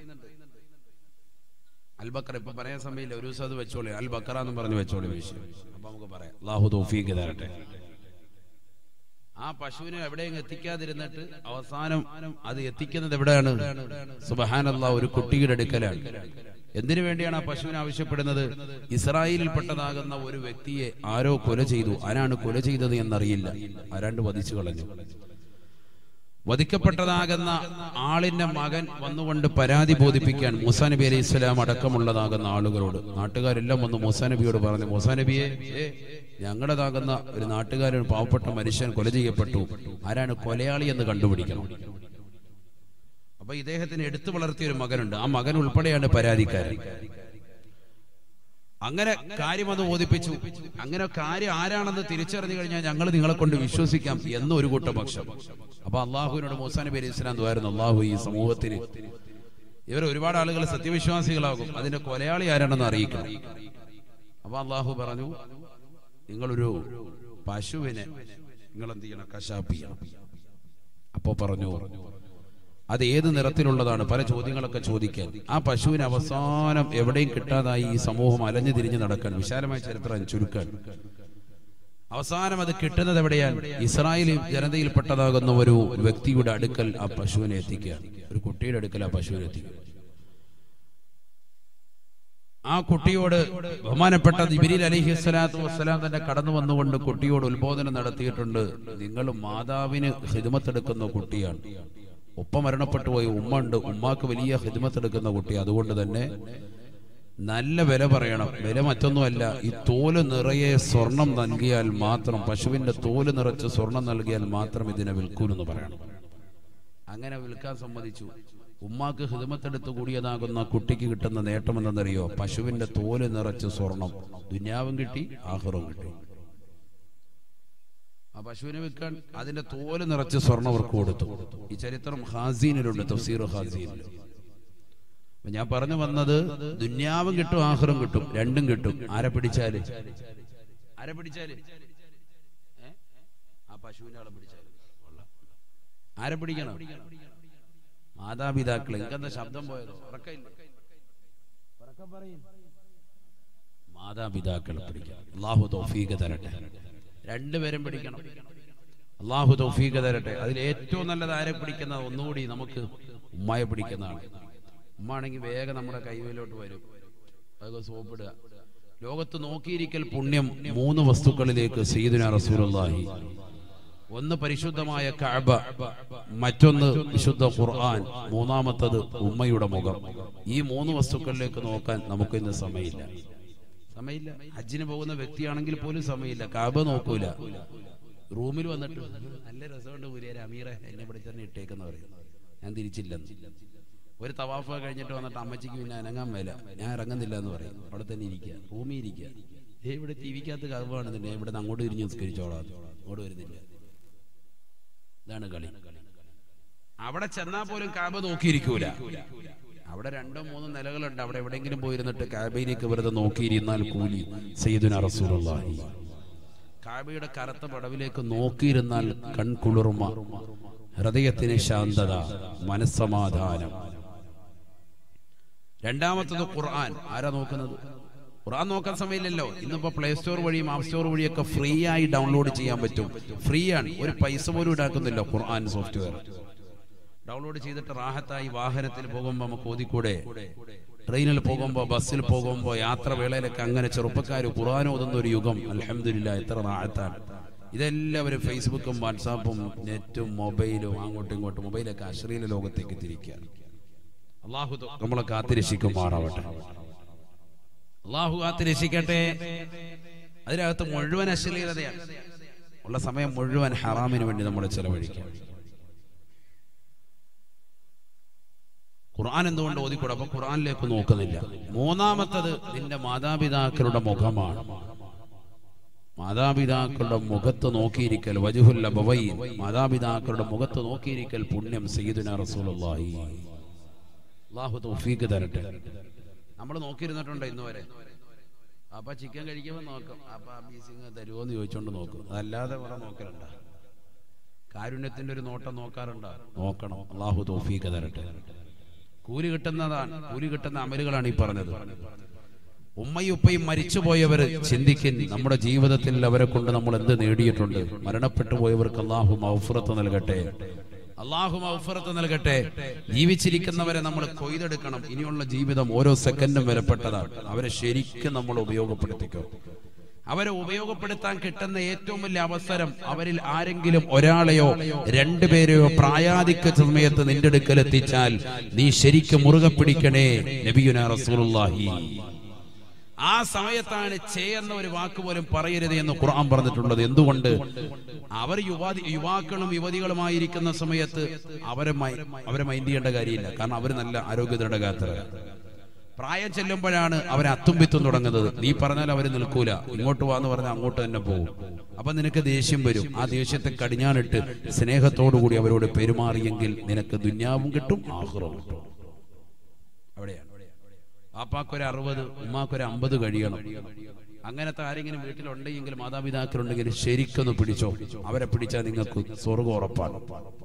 അൽ ബക്കറ ഇപ്പൊ പറയാൻ സമയമില്ല ഒരു ദിവസം അത് വെച്ചോളി അൽ ബക്കറ എന്ന് പറഞ്ഞു വെച്ചോളി വിഷയം അപ്പൊ നമുക്ക് പറയാം അള്ളാഹു തൗഫീഖ് തരട്ടെ ആ പശുവിനെ എവിടെയും എത്തിക്കാതിരുന്നിട്ട് അവസാനം അത് എത്തിക്കുന്നത് എവിടെയാണ് സുബഹാനല്ലാ ഒരു കുട്ടിയുടെ അടുക്കലാണ് എന്തിനു വേണ്ടിയാണ് ആ പശുവിനെ ആവശ്യപ്പെടുന്നത് ഇസ്രായേലിൽപ്പെട്ടതാകുന്ന ഒരു വ്യക്തിയെ ആരോ കൊല ചെയ്തു ആരാണ് കൊല ചെയ്തത് എന്നറിയില്ല ആരാണ്ട് വധിച്ചു കളഞ്ഞു വധിക്കപ്പെട്ടതാകുന്ന ആളിന്റെ മകൻ വന്നുകൊണ്ട് പരാതി ബോധിപ്പിക്കാൻ മൂസാ നബി അലൈഹി സ്വലാം അടക്കമുള്ളതാകുന്ന ആളുകളോട് നാട്ടുകാരെല്ലാം വന്ന് മൂസാ നബിയോട് പറഞ്ഞു മൂസാ നബിയെ ഏ, ഞങ്ങളുടേതാകുന്ന ഒരു നാട്ടുകാരൻ പാവപ്പെട്ട മനുഷ്യൻ കൊല ചെയ്യപ്പെട്ടു ആരാണ് കൊലയാളി എന്ന് കണ്ടുപിടിക്കണം അപ്പൊ ഇദ്ദേഹത്തിന് എടുത്തു വളർത്തിയ ഒരു മകനുണ്ട് ആ മകൻ ഉൾപ്പെടെയാണ് പരാതിക്കാരൻ അങ്ങനെ കാര്യം അത് ബോധിപ്പിച്ചു അങ്ങനെ കാര്യം ആരാണെന്ന് തിരിച്ചറിഞ്ഞു കഴിഞ്ഞാൽ ഞങ്ങൾ നിങ്ങളെ കൊണ്ട് വിശ്വസിക്കാം എന്ന് ഒരു കൂട്ടം പക്ഷം അപ്പൊ അള്ളാഹുവിനോട് മൂസാ നബി അലൈഹി ഇസ്ലാം ദ്വാരുന്നു അള്ളാഹു ഈ സമൂഹത്തിന് ഇവർ ഒരുപാട് ആളുകൾ സത്യവിശ്വാസികളാകും അതിന്റെ കൊലയാളി ആരാണെന്ന് അറിയിക്കണം അപ്പൊ അള്ളാഹു പറഞ്ഞു നിങ്ങളൊരു പശുവിനെ നിങ്ങൾ എന്ത് ചെയ്യണം കശാപ്പ് ചെയ്യണം അപ്പോ പറഞ്ഞു അത് ഏത് നിറത്തിലുള്ളതാണ് പല ചോദ്യങ്ങളൊക്കെ ചോദിക്കാൻ ആ പശുവിന് അവസാനം എവിടെയും കിട്ടാതായി ഈ സമൂഹം അലഞ്ഞു തിരിഞ്ഞു നടക്കാൻ വിശാലമായ ചരിത്രം ചുരുക്കാൻ അവസാനം അത് കിട്ടുന്നത് എവിടെയാണ് ഇസ്രായേൽ ജനതയിൽപ്പെട്ടതാകുന്ന ഒരു വ്യക്തിയുടെ അടുക്കൽ ആ പശുവിനെ എത്തിക്കുക ഒരു കുട്ടിയുടെ അടുക്കൽ ആ പശുവിനെ എത്തിക്കുക ആ കുട്ടിയോട് ബഹുമാനപ്പെട്ട ജിബിരിൽ അലഹി സ്വലാത്തു വസ്സലാം തന്നെ കടന്നു വന്നുകൊണ്ട് കുട്ടിയോട് ഉത്ബോധനം നടത്തിയിട്ടുണ്ട് നിങ്ങൾ മാതാവിന് ഹിദ്മത്തെടുക്കുന്ന കുട്ടിയാണ് ഉപ്പ മരണപ്പെട്ടു പോയി ഉമ്മ ഉണ്ട് ഉമ്മാക്ക് വലിയ ഹിദ്മത്തെടുക്കുന്ന കുട്ടി അതുകൊണ്ട് തന്നെ നല്ല വില പറയണം വില മറ്റൊന്നുമല്ല ഈ തോല് നിറയെ സ്വർണം നൽകിയാൽ മാത്രം പശുവിന്റെ തോല് നിറച്ച് സ്വർണം നൽകിയാൽ മാത്രം ഇതിനെ വിൽക്കൂലെന്ന് പറയണം അങ്ങനെ വിൽക്കാൻ സമ്മതിച്ചു ഉമ്മാക്ക് ഹിതമത്തെടുത്ത് കൂടിയതാകുന്ന കുട്ടിക്ക് കിട്ടുന്ന നേട്ടം എന്തെന്നറിയോ പശുവിന്റെ തോല് നിറച്ച് സ്വർണം ദുന്യാവും കിട്ടി ആഹ്റവും കിട്ടി ആ പശുവിനെ വിൽക്കാൻ അതിന്റെ തോല് നിറച്ച് സ്വർണം അവർക്ക് കൊടുത്തു ഈ ചരിത്രം ഹാസീനിലുണ്ട് തഫ്സീർ ഹാസീനിൽ അപ്പൊ ഞാൻ പറഞ്ഞു വന്നത് ദുന്യാവും കിട്ടും ആഹ്റും കിട്ടും രണ്ടും കിട്ടും ആരെ പിടിച്ചാല് ആരെ പിടിച്ചാല് ഏ? ആ പശുവിനെ ആളെ പിടിച്ചാല് കൊള്ളാം. ആരെ പിടിക്കണം മാതാപിതാക്കളെ എനിക്കെന്താ ശബ്ദം പോയതോ ഉറക്കയില്ല ഉറക്കം പറയും മാതാപിതാക്കളെ പിടിക്കണം അള്ളാഹു തൗഫീഖ് തരട്ടെ രണ്ടുപേരും പിടിക്കണം അള്ളാഹു തൗഫീഖ് തരട്ടെ അതിൽ ഏറ്റവും നല്ലത് ആരെ പിടിക്കുന്ന ഒന്നുകൂടി നമുക്ക് ഉമ്മയെ പിടിക്കുന്നതാണ് ഉമ്മ ആണെങ്കിൽ വേഗം നമ്മുടെ കൈവിലോട്ട് വരും അതൊക്കെ സോപ്പിടുക ലോകത്ത് നോക്കിയിരിക്കൽ പുണ്യം മൂന്ന് വസ്തുക്കളിലേക്ക് സയ്യിദുന റസൂലുള്ളാഹി ഒന്ന് പരിശുദ്ധമായ കഅബ മറ്റൊന്ന് വിശുദ്ധ ഖുർആൻ മൂന്നാമത്തത് ഉമ്മയുടെ മുഖം ഈ മൂന്ന് വസ്തുക്കളിലേക്ക് നോക്കാൻ നമുക്ക് ഇന്ന് സമയമില്ല സമയമില്ല ഹജ്ജിന് പോകുന്ന വ്യക്തിയാണെങ്കിൽ പോലും സമയമില്ല കഅബ നോക്കൂല റൂമിൽ വന്നിട്ട് നല്ല രസമുണ്ട് പുരിയരെ അമീറെ എന്നെ ഇവിടെ തന്നെ ഇട്ടേക്കെന്ന് പറയും ഞാൻ തിരിച്ചില്ലെന്ന് ഒരു തവാഫ് കഴിഞ്ഞിട്ട് വന്നിട്ട് അമ്മച്ചിക്ക് പിന്നെ അനങ്ങാൻ മേല ഞാൻ ഇറങ്ങുന്നില്ല എന്ന് പറയും അവിടെ തന്നെ ഇരിക്കുക റൂമിൽ ഇരിക്കുക ഏ ഇവിടെ ടി വിക്കകത്ത് കഥവാണ് നിന്നെ ഇവിടെ നിന്ന് അങ്ങോട്ട് തിരിഞ്ഞ് നിസ്കരിച്ചോളാം അങ്ങോട്ട് വരുന്നില്ല ഇതാണ് കളി അവിടെ ചെന്നാൽ പോലും കാബ നോക്കിയിരിക്കൂല അവിടെ രണ്ടോ മൂന്നോ നിലകളുണ്ട് അവിടെ എവിടെയെങ്കിലും പോയിരുന്നിട്ട് കാബയിലേക്ക് വെറുതെ നോക്കിയിരുന്നാൽ കൂലി സയ്യിദുന റസൂലുള്ളാഹി കാബയുടെ കറുത്ത പടവിലേക്ക് നോക്കിയിരുന്നാൽ കൺകുളിർമ ഹൃദയത്തിന് ശാന്തത മനസ്സമാധാനം രണ്ടാമത്തത് ഖുർആൻ ആരാ നോക്കുന്നത് ഖുർആൻ നോക്കാൻ സമയമില്ലല്ലോ ഇന്നിപ്പോ പ്ലേ സ്റ്റോർ വഴിയും ആപ്പ് സ്റ്റോർ വഴിയൊക്കെ ഫ്രീ ആയി ഡൗൺലോഡ് ചെയ്യാൻ പറ്റും ഫ്രീ ആണ് ഒരു പൈസ പോലും ഈടാക്കുന്നില്ല ഖുർആൻ സോഫ്റ്റ്വെയർ ഡൗൺലോഡ് ചെയ്തിട്ട് റാഹത്തായി വാഹനത്തിൽ പോകുമ്പോൾ നമുക്ക് ഓതിക്കൂടെ ട്രെയിനിൽ പോകുമ്പോൾ ബസ്സിൽ പോകുമ്പോൾ യാത്രവേളയിലൊക്കെ അങ്ങനെ ചെറുപ്പക്കാർ ഖുർആൻ ഓതുന്ന ഒരു യുഗം അലഹമില്ല എത്ര റാഹത്താണ് ഇതെല്ലാവരും ഫേസ്ബുക്കും വാട്സാപ്പും നെറ്റും മൊബൈലും അങ്ങോട്ടും ഇങ്ങോട്ടും മൊബൈലൊക്കെ അശ്ലീല ലോകത്തേക്ക് തിരിക്കുകയാണ് അള്ളാഹു ത- നമ്മളെ കാത്തിരക്ഷിക്കുമാറാവട്ടെ അള്ളാഹു കാത്തിരക്ഷിക്കട്ടെ അതിനകത്ത് മുഴുവൻ അശ്ലീലതയാണ് ഉള്ള സമയം മുഴുവൻ ഹറാമിന് വേണ്ടി നമ്മൾ ചെലവഴിക്കാം ഖുർആൻ എന്തുകൊണ്ട് ഓതിക്കൂടെ അപ്പൊ ഖുർആനിലേക്ക് നോക്കുന്നില്ല മൂന്നാമത്തത് നിന്റെ മാതാപിതാക്കളുടെ മുഖമാണ് മാതാപിതാക്കളുടെ മുഖത്ത് നോക്കിയിരിക്കൽ വജുഹുൽ അബവൈൻ മാതാപിതാക്കളുടെ മുഖത്ത് നോക്കിയിരിക്കൽ പുണ്യം സയ്യിദുന റസൂലുള്ളാഹി അള്ളാഹു തൗഫീഖ് തരട്ടെ നമ്മൾ നോക്കിയിരുന്നിട്ടുണ്ട് ഇന്ന് വരെ അപ്പൊ ചിക്കൻ കഴിക്കുമ്പോൾ നോക്കും അപ്പൊ ആ ബീസിങ് തരുമോ എന്ന് ചോദിച്ചോണ്ട് നോക്കും അതല്ലാതെ വേറെ നോക്കലുണ്ട കാരുണ്യത്തിന്റെ ഒരു നോട്ടം നോക്കാറുണ്ടോ നോക്കണം അള്ളാഹു തൗഫീഖ് തരട്ടെ കൂലി കിട്ടുന്നതാണ് കൂലി കിട്ടുന്ന അമലുകളാണ് ഈ പറഞ്ഞത് ഉമ്മയും ഉപ്പയും മരിച്ചുപോയവർ ചിന്തിക്കിൻ നമ്മുടെ ജീവിതത്തിൽ അവരെ കൊണ്ട് നമ്മൾ എന്ത് നേടിയിട്ടുണ്ട് മരണപ്പെട്ടു പോയവർക്ക് അള്ളാഹു മൗഫുറത്ത് നൽകട്ടെ അള്ളാഹു മൗഫുറത്ത് നൽകട്ടെ ജീവിച്ചിരിക്കുന്നവരെ നമ്മൾ കൊയ്തെടുക്കണം ഇനിയുള്ള ജീവിതം ഓരോ സെക്കൻഡും വിലപ്പെട്ടതാണ് അവരെ ശരിക്കും നമ്മൾ ഉപയോഗപ്പെടുത്തിക്കോ അവരെ ഉപയോഗപ്പെടുത്താൻ കിട്ടുന്ന ഏറ്റവും വലിയ അവസരം അവരിൽ ആരെങ്കിലും ഒരാളെയോ രണ്ടുപേരെയോ പ്രായാധിക്യ സമയത്ത് നിന്റെ അടുക്കൽ എത്തിച്ചാൽ നീ ശരിക്കും മുറുകെ പിടിക്കണേ നബിയുന റസൂലുള്ളാഹി ആ സമയത്താണ് ചേ എന്ന ഒരു വാക്ക് പോലും പറയരുത് എന്ന് ഖുർആൻ പറഞ്ഞിട്ടുള്ളത് എന്തുകൊണ്ട് അവർ യുവാതി യുവാക്കളും യുവതികളുമായിരിക്കുന്ന സമയത്ത് അവരെ മൈ- അവരെ മൈൻഡ് ചെയ്യേണ്ട കാര്യമില്ല കാരണം അവർ നല്ല ആരോഗ്യ ദൃഢഗാത്രരാണ് പ്രായം ചെല്ലുമ്പോഴാണ് അവർ അത്തുംപിത്തും തുടങ്ങുന്നത് നീ പറഞ്ഞാൽ അവർ നിൽക്കൂല ഇങ്ങോട്ട് വാന്ന് പറഞ്ഞാൽ അങ്ങോട്ട് തന്നെ പോകും അപ്പൊ നിനക്ക് ദേഷ്യം വരും ആ ദേഷ്യത്തെ കടിഞ്ഞാണിട്ട് സ്നേഹത്തോടു കൂടി അവരോട് പെരുമാറിയെങ്കിൽ നിനക്ക് ദുന്യാവും കിട്ടും ആഹ്റവും കിട്ടും അവിടെയാണ് പാപ്പാക്കൊരു അറുപത് ഉമ്മാക്കൊരു അമ്പത് കഴിയണം അങ്ങനത്തെ ആരെങ്കിലും വീട്ടിലുണ്ടെങ്കിൽ മാതാപിതാക്കളുണ്ടെങ്കിൽ ശരിക്കൊന്ന് പിടിച്ചോ അവരെ പിടിച്ചാൽ നിങ്ങൾക്ക് സ്വർഗം ഉറപ്പാണ്